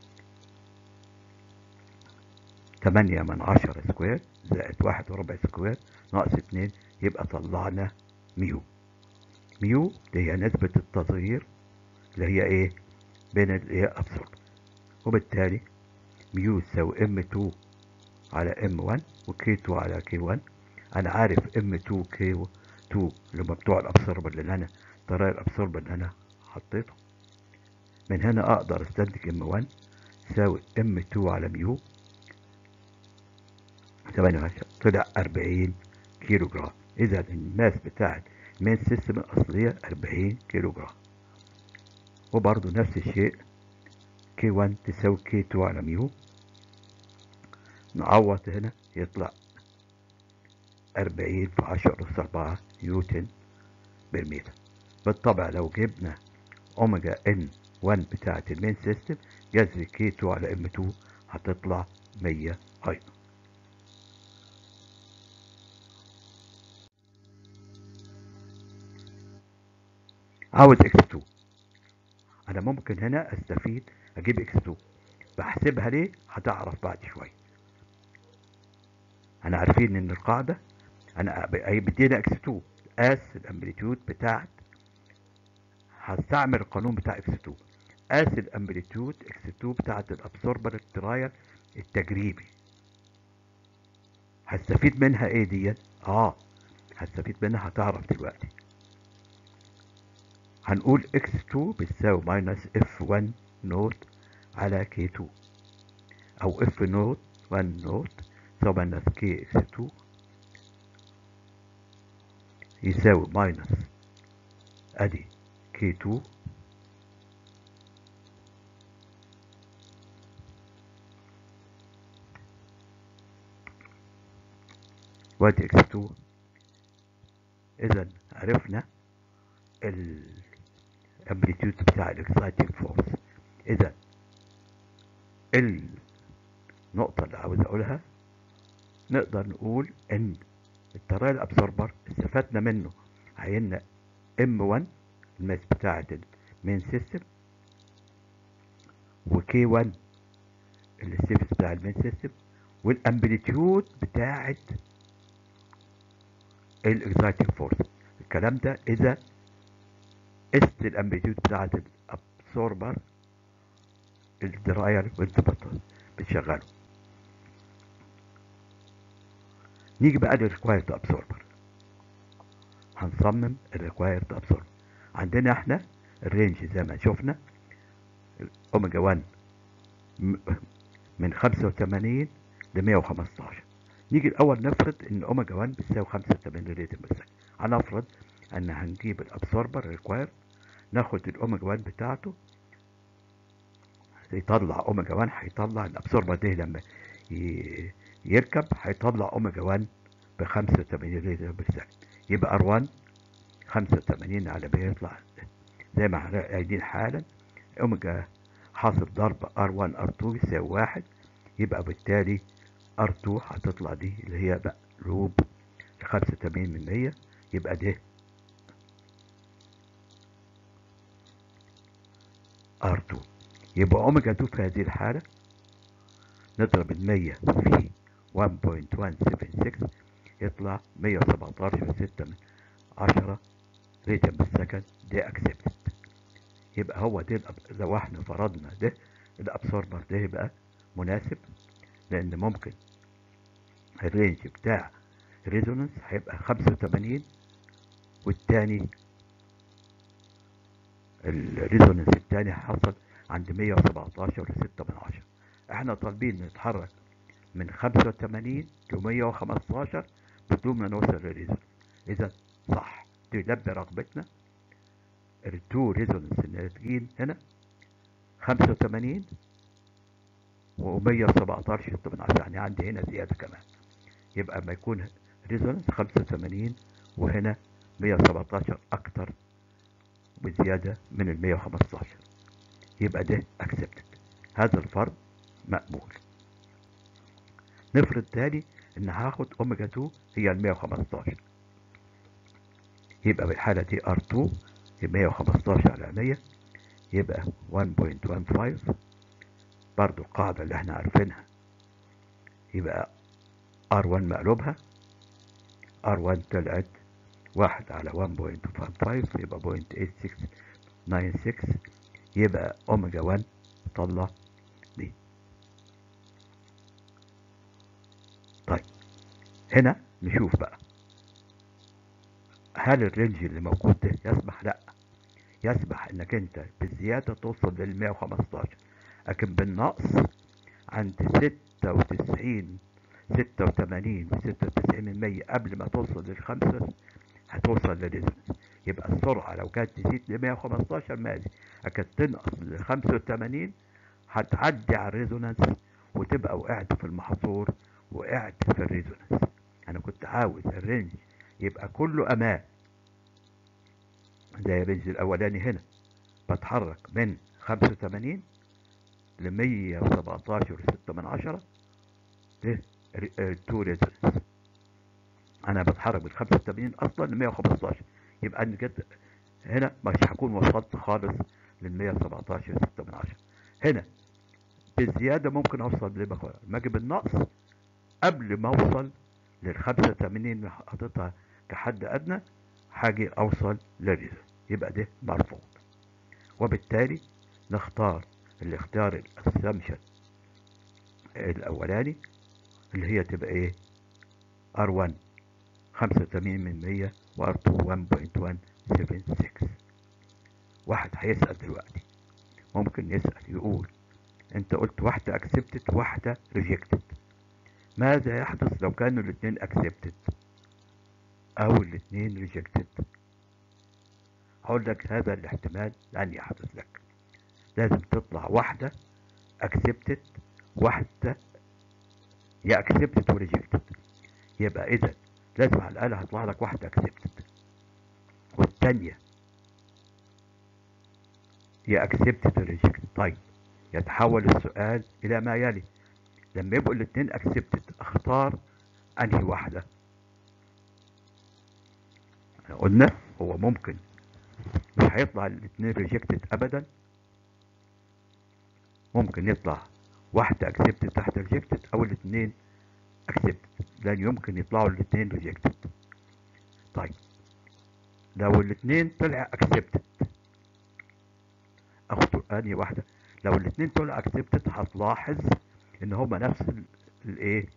8 من 10 سكوير زائد واحد وربع سكوير ناقص اتنين يبقى طلعنا ميو ميو اللي هي نسبة التصغير اللي هي ايه بين اللي هي ابسورب وبالتالي ميو تساوي ام 2 على ام 1 وكي 2 على كي 1 انا عارف ام 2 كي 2 اللي هم بتوع الابسورب اللي انا طريق الابسورب اللي انا حطيته من هنا اقدر استنتج ام 1 تساوي ام 2 على ميو 8 طلع 40 كيلو جرام اذا الماس بتاعت المين سيستم الاصليه 40 كيلو جرام وبرضه نفس الشيء كي 1 تساوي كي 2 على ميو نعوض هنا يطلع 40 في 10 أس 4 نيوتن بالمتر بالطبع لو جبنا اوميجا ان 1 بتاعت المين سيستم جذر كي 2 على ام 2 هتطلع 100 ايضا عاوز اكس 2 انا ممكن هنا استفيد اجيب اكس 2 بحسبها ليه هتعرف بعد شويه انا عارفين ان القاعده انا بيدينا اكس 2 قاس الامبليتيود بتاعت هستعمل القانون بتاع اكس 2 قاس الامبليتيود اكس 2 بتاعت الابسوربر الترايل التجريبي هستفيد منها ايه دي اه هستفيد منها هتعرف دلوقتي هنقول x2 بتساوي ماينس f1 نوت على k2 او f نوت 1 نوت تساوي ماينس k x2 يساوي ماينس ادي k2 وادي اكس 2 اذا عرفنا الامبليتيود بتاع الاكسايتنج فورس اذا النقطة اللي عاوز اقولها نقدر نقول ان الترايل ابسوربر استفدنا منه عيننا ام 1 الماس بتاعة المين سيستم وكي 1 الستيبس بتاع المين سيستم والامبليتيود بتاعة الاكسايتنج فورس الكلام ده اذا قست الامبليتيود بتاعة الابسوربر الدراير وانت بتشغله نيجي بقى للريكوايرد ابسوربر هنصمم الريكوايرد ابسوربر عندنا احنا الرينج زي ما شفنا اوميجا 1 من 85 ل 115 نيجي الاول نفرض ان اوميجا 1 بتساوي 85 ريتم بس هنفرض ان هنجيب الابسوربر ريكوايرد ناخد الاوميجا 1 بتاعته يطلع اوميجا 1 هيطلع الابسوربر ده لما يركب هيطلع اوميجا 1 ب 85 ريتم بالثانية يبقى ار 1 85 على بيطلع زي ما احنا قايلين حالا اوميجا حاصل ضرب ار1 ار2 يساوي واحد يبقى بالتالي ار2 هتطلع دي اللي هي بقى لوب 85 من 100 يبقى ده ار2 يبقى اوميجا 2 في هذه الحالة نضرب ال 100 في 1.176 يطلع 117 6 من 10 ريتم بالسكند ده اكسبتد يبقى هو ده لو احنا فرضنا ده الابسوربر ده يبقى مناسب لان ممكن الرينج بتاع الريزونانس هيبقى 85 والتاني الريزونانس التاني حصل عند 117 و 6 من 10 احنا طالبين نتحرك من 85 ل 115 بدون ما نوصل للريزونانس اذا صح تلبي رغبتنا التو ريزونانس الناتجين هنا 85 و 117 من 10 يعني عندي هنا زيادة كمان يبقى ما يكون ريزونانس 85 وهنا 117 أكتر بزيادة من ال 115 يبقى ده accepted هذا الفرض مقبول نفرض تاني ان هاخد اوميجا 2 هي ال 115 يبقى بالحالة دي R2 يبقى 115 على 100 يبقى 1.15 برضو القاعدة اللي احنا عارفينها يبقى R1 مقلوبها R1 طلعت واحد على 1.15 يبقى 0.8696 يبقى اوميجا 1 طلع دي طيب هنا نشوف بقى هل الرينج اللي موجود ده يسمح لا يسمح انك انت بالزيادة توصل لل 115 لكن بالنقص عند 96 86 و 96 من 100 قبل ما توصل للخمسة هتوصل للريزونانس يبقى السرعة لو كانت تزيد ل 115 ماشي لكن تنقص ل 85 هتعدي على الريزونانس وتبقى وقعت في المحظور وقعت في الريزونانس انا كنت عاوز الرينج يبقى كله امان زي الرينج الاولاني هنا بتحرك من 85 ل 117 6 من 10 ده تو ريزونانس انا بتحرك من 85 اصلا ل 115 يبقى انا كده هنا مش هكون وصلت خالص لل 117 6 من 10 هنا بالزياده ممكن اوصل لما اجي بالنقص قبل ما اوصل لل 85 اللي حاططها كحد ادنى هاجي اوصل للريزون يبقى ده مرفوض وبالتالي نختار الاختيار الاسامشن الاولاني اللي هي تبقى ايه R1 85 من 100 و R2 1.176 واحد هيسأل دلوقتي ممكن يسأل يقول انت قلت واحدة accepted واحدة rejected ماذا يحدث لو كانوا الاثنين accepted او الاثنين rejected هقول لك هذا الاحتمال لن يحدث لك لازم تطلع واحدة accepted واحدة يا accepted و rejected يبقى اذا لازم على الاقل هيطلع لك واحده اكسبتد والثانيه يا اكسبتد ريجكت طيب يتحول السؤال الى ما يلي لما يبقوا الاثنين اكسبتد اختار انهي واحده قلنا هو ممكن مش هيطلع الاثنين ريجكتد ابدا ممكن يطلع واحدة accepted تحت rejected او الاثنين accepted لان يمكن يطلعوا الاثنين rejected طيب لو الاثنين طلع accepted اخد انهي واحدة لو الاثنين طلع accepted هتلاحظ ان هما نفس الايه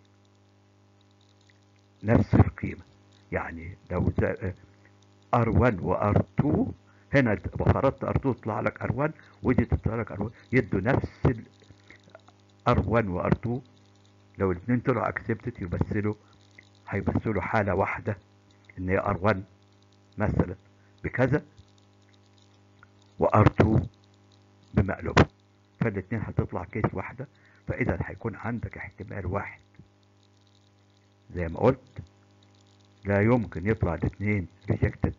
نفس القيمة يعني لو R1 و R2 هنا فرضت R2 تطلع لك R1 ودي تطلع لك R1 يدوا نفس ال R1 و R2 لو الاثنين طلعوا accepted يمثلوا هيمثلوا حالة واحدة ان هي R1 مثلا بكذا و R2 بمقلوبها فالاثنين هتطلع كيس واحدة فاذا هيكون عندك احتمال واحد زي ما قلت لا يمكن يطلع الاثنين rejected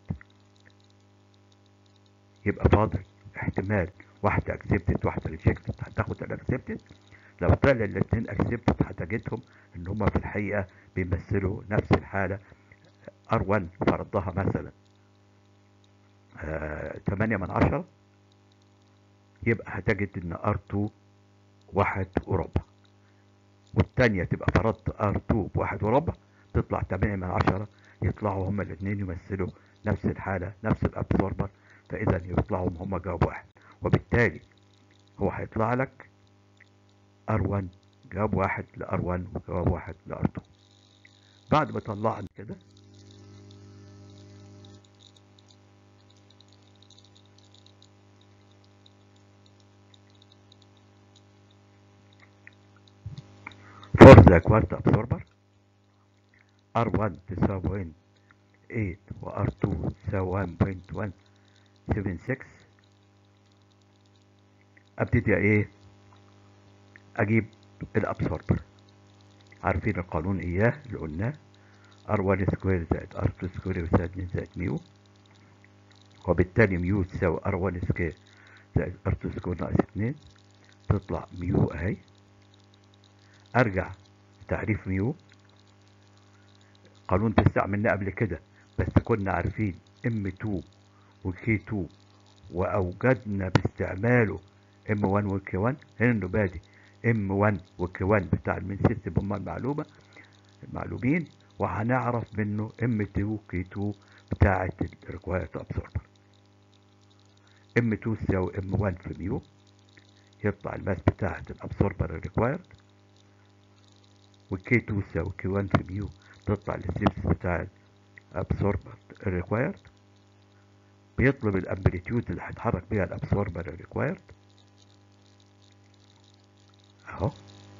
يبقى فاضل احتمال واحدة accepted واحدة rejected هتاخد الاكسبتد لو طلع الاثنين accepted هتجدهم ان هما في الحقيقة بيمثلوا نفس الحالة R1 فرضها مثلا آه 8 من عشرة يبقى هتجد ان R2 واحد وربع والتانية تبقى فرضت R2 بواحد وربع تطلع 8 من عشرة يطلعوا هما الاثنين يمثلوا نفس الحالة نفس الابسوربر فاذا يطلعوا هما جواب واحد وبالتالي هو هيطلع لك R1 جواب واحد ل R1 وجواب واحد ل R2 بعد ما طلعنا كده for the quart absorber R1 تساوي 8 و R2 تساوي 1.176 ابتدي ايه اجيب الابسوربر عارفين القانون اياه اللي قلناه R1 سكوير زائد R2 سكوير يساوي 2 زائد ميو وبالتالي ميو تساوي R1 سكوير زائد R2 سكوير ناقص 2 تطلع ميو اهي ارجع تعريف ميو قانون تستعملناه قبل كده بس كنا عارفين M2 وK2 واوجدنا باستعماله M1 وK1 هنا نبادي M1 وK1 بتاع المين سيستم هما المعلومة المعلومين وهنعرف منه M2 وK2 بتاعة الريكوايرد ابسوربر M2 تساوي M1 في ميو يطلع الماس بتاعة الابسوربر الريكوايرد والكي 2 تساوي كي 1 في ميو تطلع الستيبس بتاع الابسوربر الريكوايرد بيطلب الامبليتيود اللي هيتحرك بيها الابسوربر الريكوايرد اهو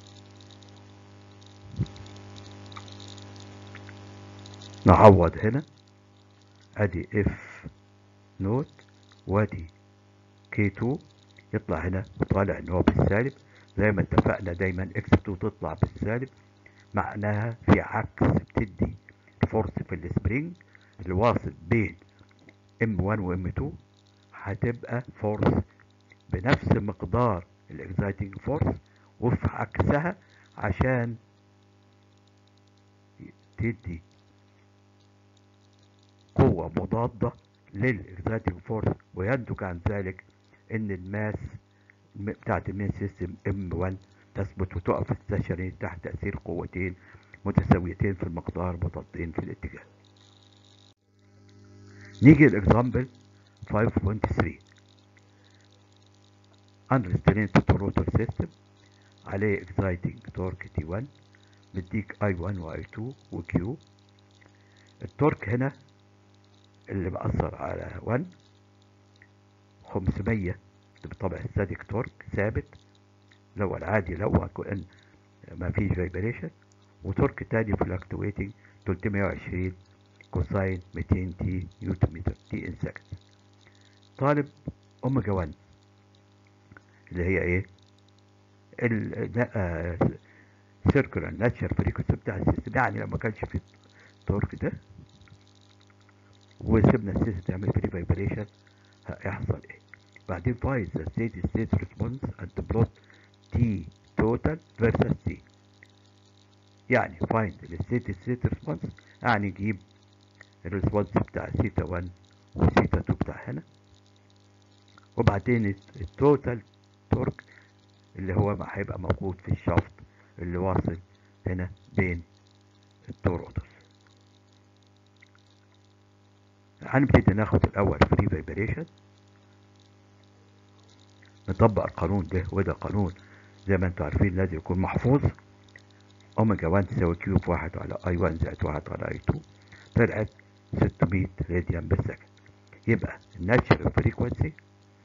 نعوض هنا ادي اف نوت وادي كي 2 يطلع هنا وطالع ان هو بالسالب زي ما اتفقنا دايما اكس 2 تطلع بالسالب معناها في عكس بتدي الفورس في السبرينج اللي واصل بين ام 1 وام 2 هتبقى فورس بنفس مقدار الاكزايتنج فورس وفي عكسها عشان تدي قوة مضادة للاكزايتنج فورس وينتج عن ذلك ان الماس بتاعت المين سيستم ام 1 تثبت وتقف ستيشنري تحت تأثير قوتين متساويتين في المقدار مضادين في الاتجاه نيجي الاكزامبل 5.3 unrestrained rotor system عليه exciting torque T1 مديك I1 و I2 و Q التورك هنا اللي مأثر على 1 500 بطبع الستاتيك تورك ثابت لو العادي لو هكون ما فيش فايبريشن وتورك تاني فلكتويتنج 320 كوساين 200 تي نيوتن متر تي ان سكند طالب اوميجا 1 اللي هي ايه ال سيركولار ناتشر فريكونسي بتاع السيستم يعني لو ما كانش في تورك ده وسيبنا السيس تعمل فري فايبريشن هيحصل ايه بعدين فايز ذا ستيت ستيت ريسبونس اند بلوت تي توتال فيرسس تي يعني فايند الستيت ستيت ريسبونس يعني جيب الريسبونس بتاع سيتا 1 وسيتا 2 بتاع هنا وبعدين التوتال تورك اللي هو ما هيبقى موجود في الشافت اللي واصل هنا بين التوروترز هنبتدي ناخد الاول فري فايبريشن نطبق القانون ده وده قانون زي ما انتم عارفين لازم يكون محفوظ اوميجا 1 تساوي كيو في 1 على اي 1 زائد 1 على اي 2 طلعت 600 راديان بالسكند يبقى الناتشرال فريكونسي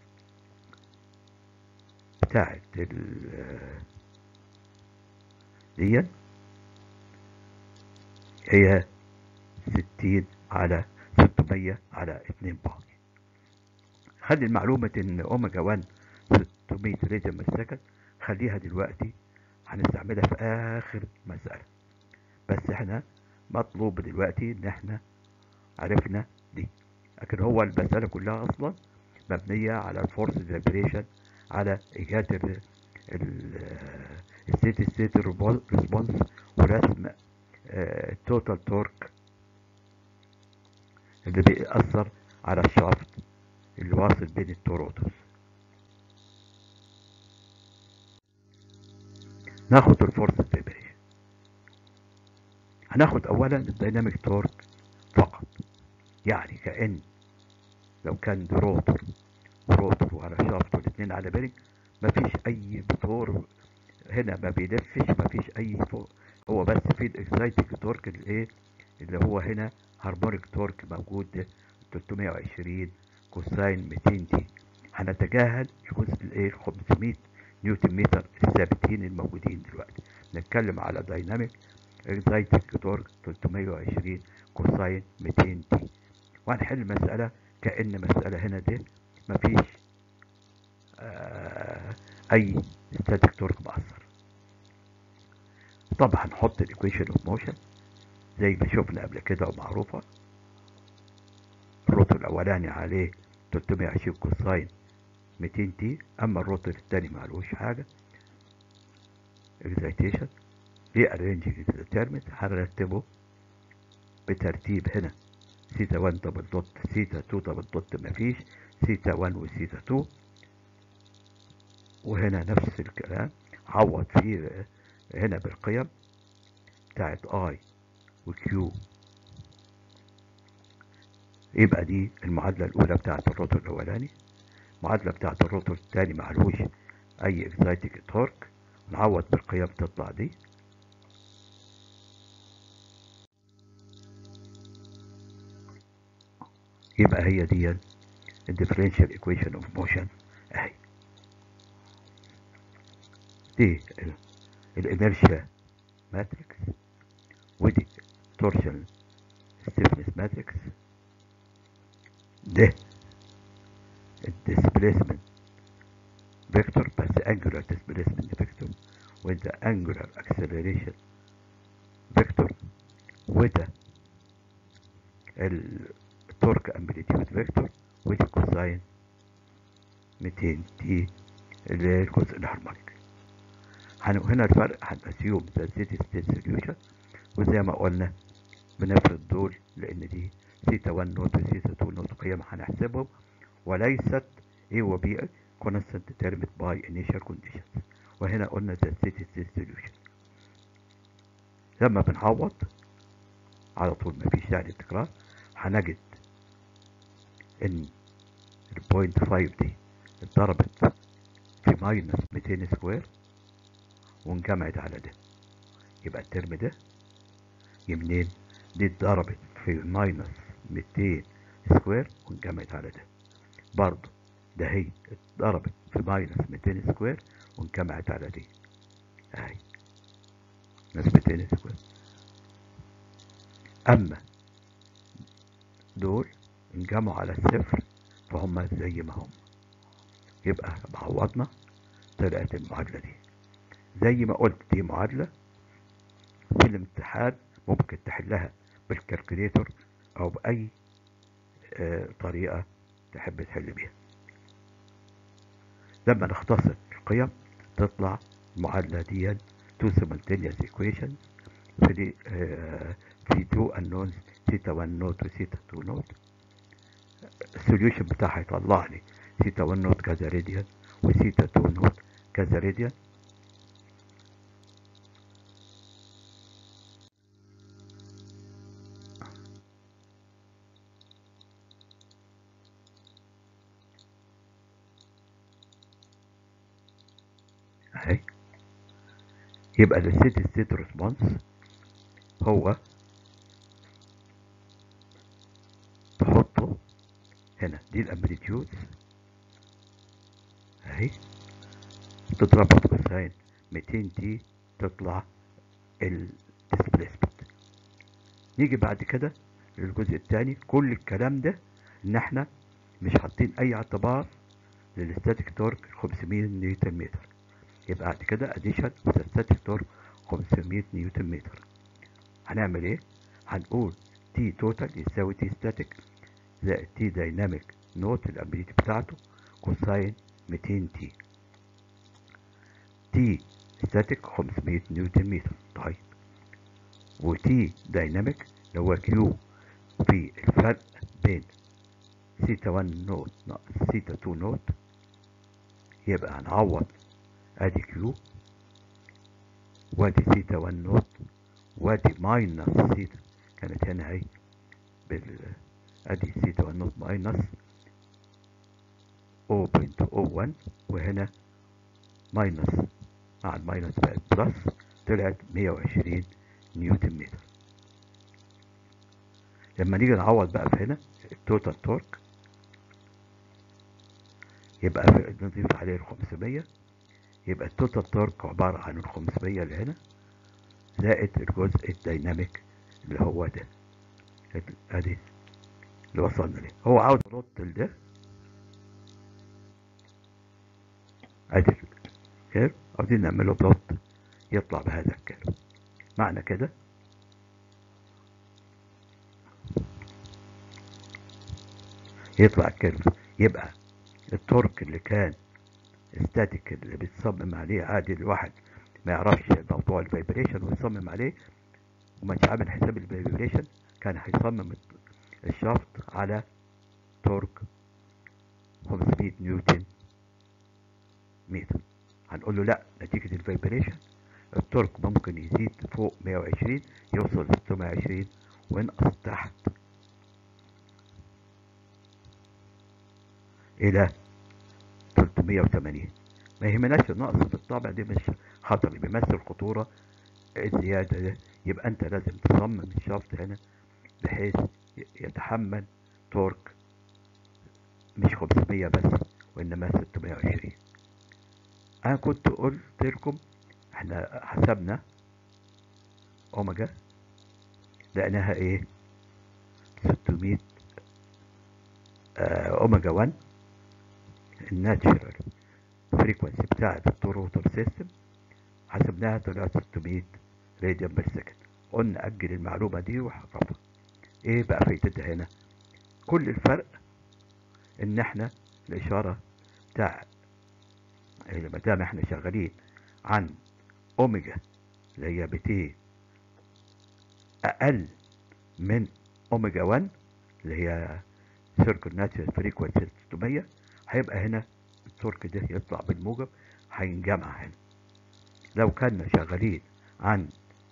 بتاعت ال دي هي 60 على 600 على 2 باي خلي المعلومة ان اوميجا 1 600 راديان بالسكند خليها دلوقتي هنستعملها في اخر مسألة بس احنا مطلوب دلوقتي ان احنا عرفنا دي لكن هو المسألة كلها اصلا مبنية على الفورس فايبريشن على ايجاد الستيت ستيت ريسبونس ورسم التوتال تورك اللي بيأثر على الشافت اللي واصل بين التوروتس ناخد الفورس فايبريشن هناخد اولا الديناميك تورك فقط يعني كأن لو كان دي روتر وروتر وعلى شافت والاثنين على بيرنج مفيش اي موتور هنا ما بيلفش مفيش اي فوق هو بس في الاكسايتنج تورك الايه اللي هو هنا هارمونيك تورك موجود 320 كوساين 200 تي هنتجاهل الجزء الايه 500 نيوتن متر الثابتين الموجودين دلوقتي نتكلم على دايناميك اكسايتنج تورك 320 كوساين 200 تي وهنحل المسألة كأن مسألة هنا دي مفيش آه اي ستاتيك تورك مؤثر طبعا هنحط الايكويشن اوف موشن زي ما شفنا قبل كده ومعروفة الروتر الاولاني عليه 320 كوساين 200 تي اما الروتر الثاني معلوش حاجة اكزايتيشن ري ارينجنج ديترمنت هنرتبه بترتيب هنا سيتا 1 دبل دوت سيتا 2 دبل دوت مفيش سيتا 1 وسيتا 2 وهنا نفس الكلام عوض فيه هنا بالقيم بتاعت اي وكيو يبقى دي المعادلة الأولى بتاعت الروتور الأولاني المعادلة بتاعت الروتور الثاني معلوش أي اكزايتنج تورك نعوض بالقيم تطلع دي يبقى هي دي الديفرنشال ايكويشن اوف موشن اهي دي الانرشيا ماتريكس ودي تورشن ستيفنس ماتريكس ده الديسبليسمنت فيكتور بس انجولار ديسبليسمنت فيكتور وده انجولار اكسلريشن فيكتور وده التورك امبليتيود فيكتور ودي كوساين 200 تي اللي هي الجزء الهارمونيك هنا الفرق هنأسيوم ذا سيتي ستيت سوليوشن وزي ما قلنا بنفرض دول لان دي سيتا 1 نوت وسيتا 2 نوت قيم هنحسبهم وليست A و B constant determined by initial conditions وهنا قلنا ذا سيتي ستيت سوليوشن لما بنعوض على طول مفيش يعني تكرار هنجد ان البوينت 5 دي اتضربت في ماينس 200 سكوير وانجمعت على ده يبقى الترم ده منين دي اتضربت في ماينس 200 سكوير وانجمعت على ده برضه ده هي اتضربت في ماينس 200 سكوير وانجمعت على دي اهي ناس 200 سكوير اما دول انجمعوا على الصفر فهم زي ما هم يبقى بعوضنا طلعت المعادلة دي زي ما قلت دي معادلة في الامتحان ممكن تحلها بالكالكوليتر او باي آه، طريقة تحب تحل بيها لما نختصر القيم تطلع المعادلة دي two simultaneous equations في دي آه، في two unknowns theta 1 نوت و theta 2 نوت السوليوشن بتاعها يطلع لي theta 1 نوت كذا راديان و theta 2 نوت كذا راديان اهي يبقى الستيدي ستيت ريسبونس هو تحطه هنا دي الامبليتيود اهي تضربها بكوساين 200 تي تطلع الديسبليسمنت نيجي بعد كده للجزء الثاني كل الكلام ده ان احنا مش حاطين اي اعتبار للستاتيك تورك 500 نيوتن متر يبقى بعد كده اديشن ستاتيك تورك 500 نيوتن متر هنعمل ايه هنقول تي توتال يساوي تي ستاتيك زائد تي دايناميك نوت الامبليتي بتاعته كوساين 200 تي تي ستاتيك 500 نيوتن متر طيب وتي دايناميك اللي هو كيو في الفرق بين سيتا 1 نوت ناقص سيتا 2 نوت يبقى هنعوض ادي كيو وادي سيتا 1 نوت وادي ماينس سيتا كانت هنا اهي بال ادي سيتا 1 نوت ماينس 0.01 وهنا ماينس مع الماينس بقت بلس طلعت 120 نيوتن متر لما نيجي نعوض بقى في هنا التوتال تورك يبقى نضيف عليه ال 500 يبقى التوتال تورك عبارة عن ال 500 اللي هنا زائد الجزء الديناميك اللي هو ده ادي اللي وصلنا ليه هو عاوز ينط ده ادي الكيرف عاوزين نعمله بلوت يطلع بهذا الكيرف معنى كده يطلع الكيرف يبقى التورك اللي كان ستاتيك اللي بتصمم عليه عادي الواحد ما يعرفش موضوع الفايبريشن ويصمم عليه ومش عامل حساب الفايبريشن كان هيصمم الشافت على تورك 500 نيوتن متر هنقول له لا نتيجة الفايبريشن التورك ممكن يزيد فوق 120 يوصل ل 620 وينقص تحت إلى 380 ما يهمناش النقص بالطبع دي مش خطر بيمثل خطورة الزيادة ده يبقى أنت لازم تصمم الشافت هنا بحيث يتحمل تورك مش 500 بس وإنما 620 أنا كنت قلت لكم احنا حسبنا أوميجا لقيناها إيه 600 آه أوميجا 1 الناتشرال فريكونسي بتاعت التوروتر سيستم حسبناها طلعت 600 راديان بير سكند قلنا أجل المعلومة دي وحفظها ايه بقى فايدتها هنا كل الفرق ان احنا الاشارة بتاع ما دام احنا شغالين عن اوميجا اللي هي 200 اقل من اوميجا 1 اللي هي سيركل ناتشرال فريكونسي 600 هيبقى هنا التورك ده يطلع بالموجب هينجمع هنا لو كنا شغالين عن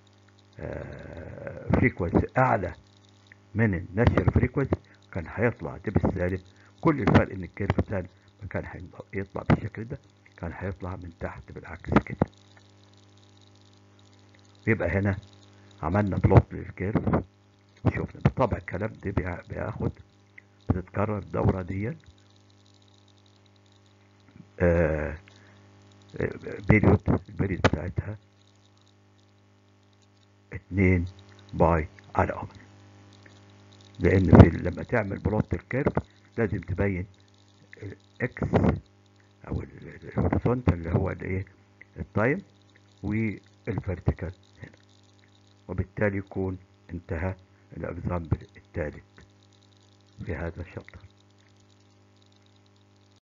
فريكونسي اعلى من الناتشرال فريكونسي كان هيطلع ده بالسالب كل الفرق ان الكيرف بتاعنا كان هيطلع بالشكل ده كان هيطلع من تحت بالعكس كده يبقى هنا عملنا بلوت للكيرف وشوفنا بالطبع الكلام ده بياخد بتتكرر الدورة دي آه بيريود البيريود بتاعتها اتنين باي على اوميجا لان في لما تعمل بلوت الكيرف لازم تبين الاكس او الهوريزونتال اللي هو الايه التايم والفيرتيكال هنا وبالتالي يكون انتهى الاكزامبل الثالث في هذا الشابتر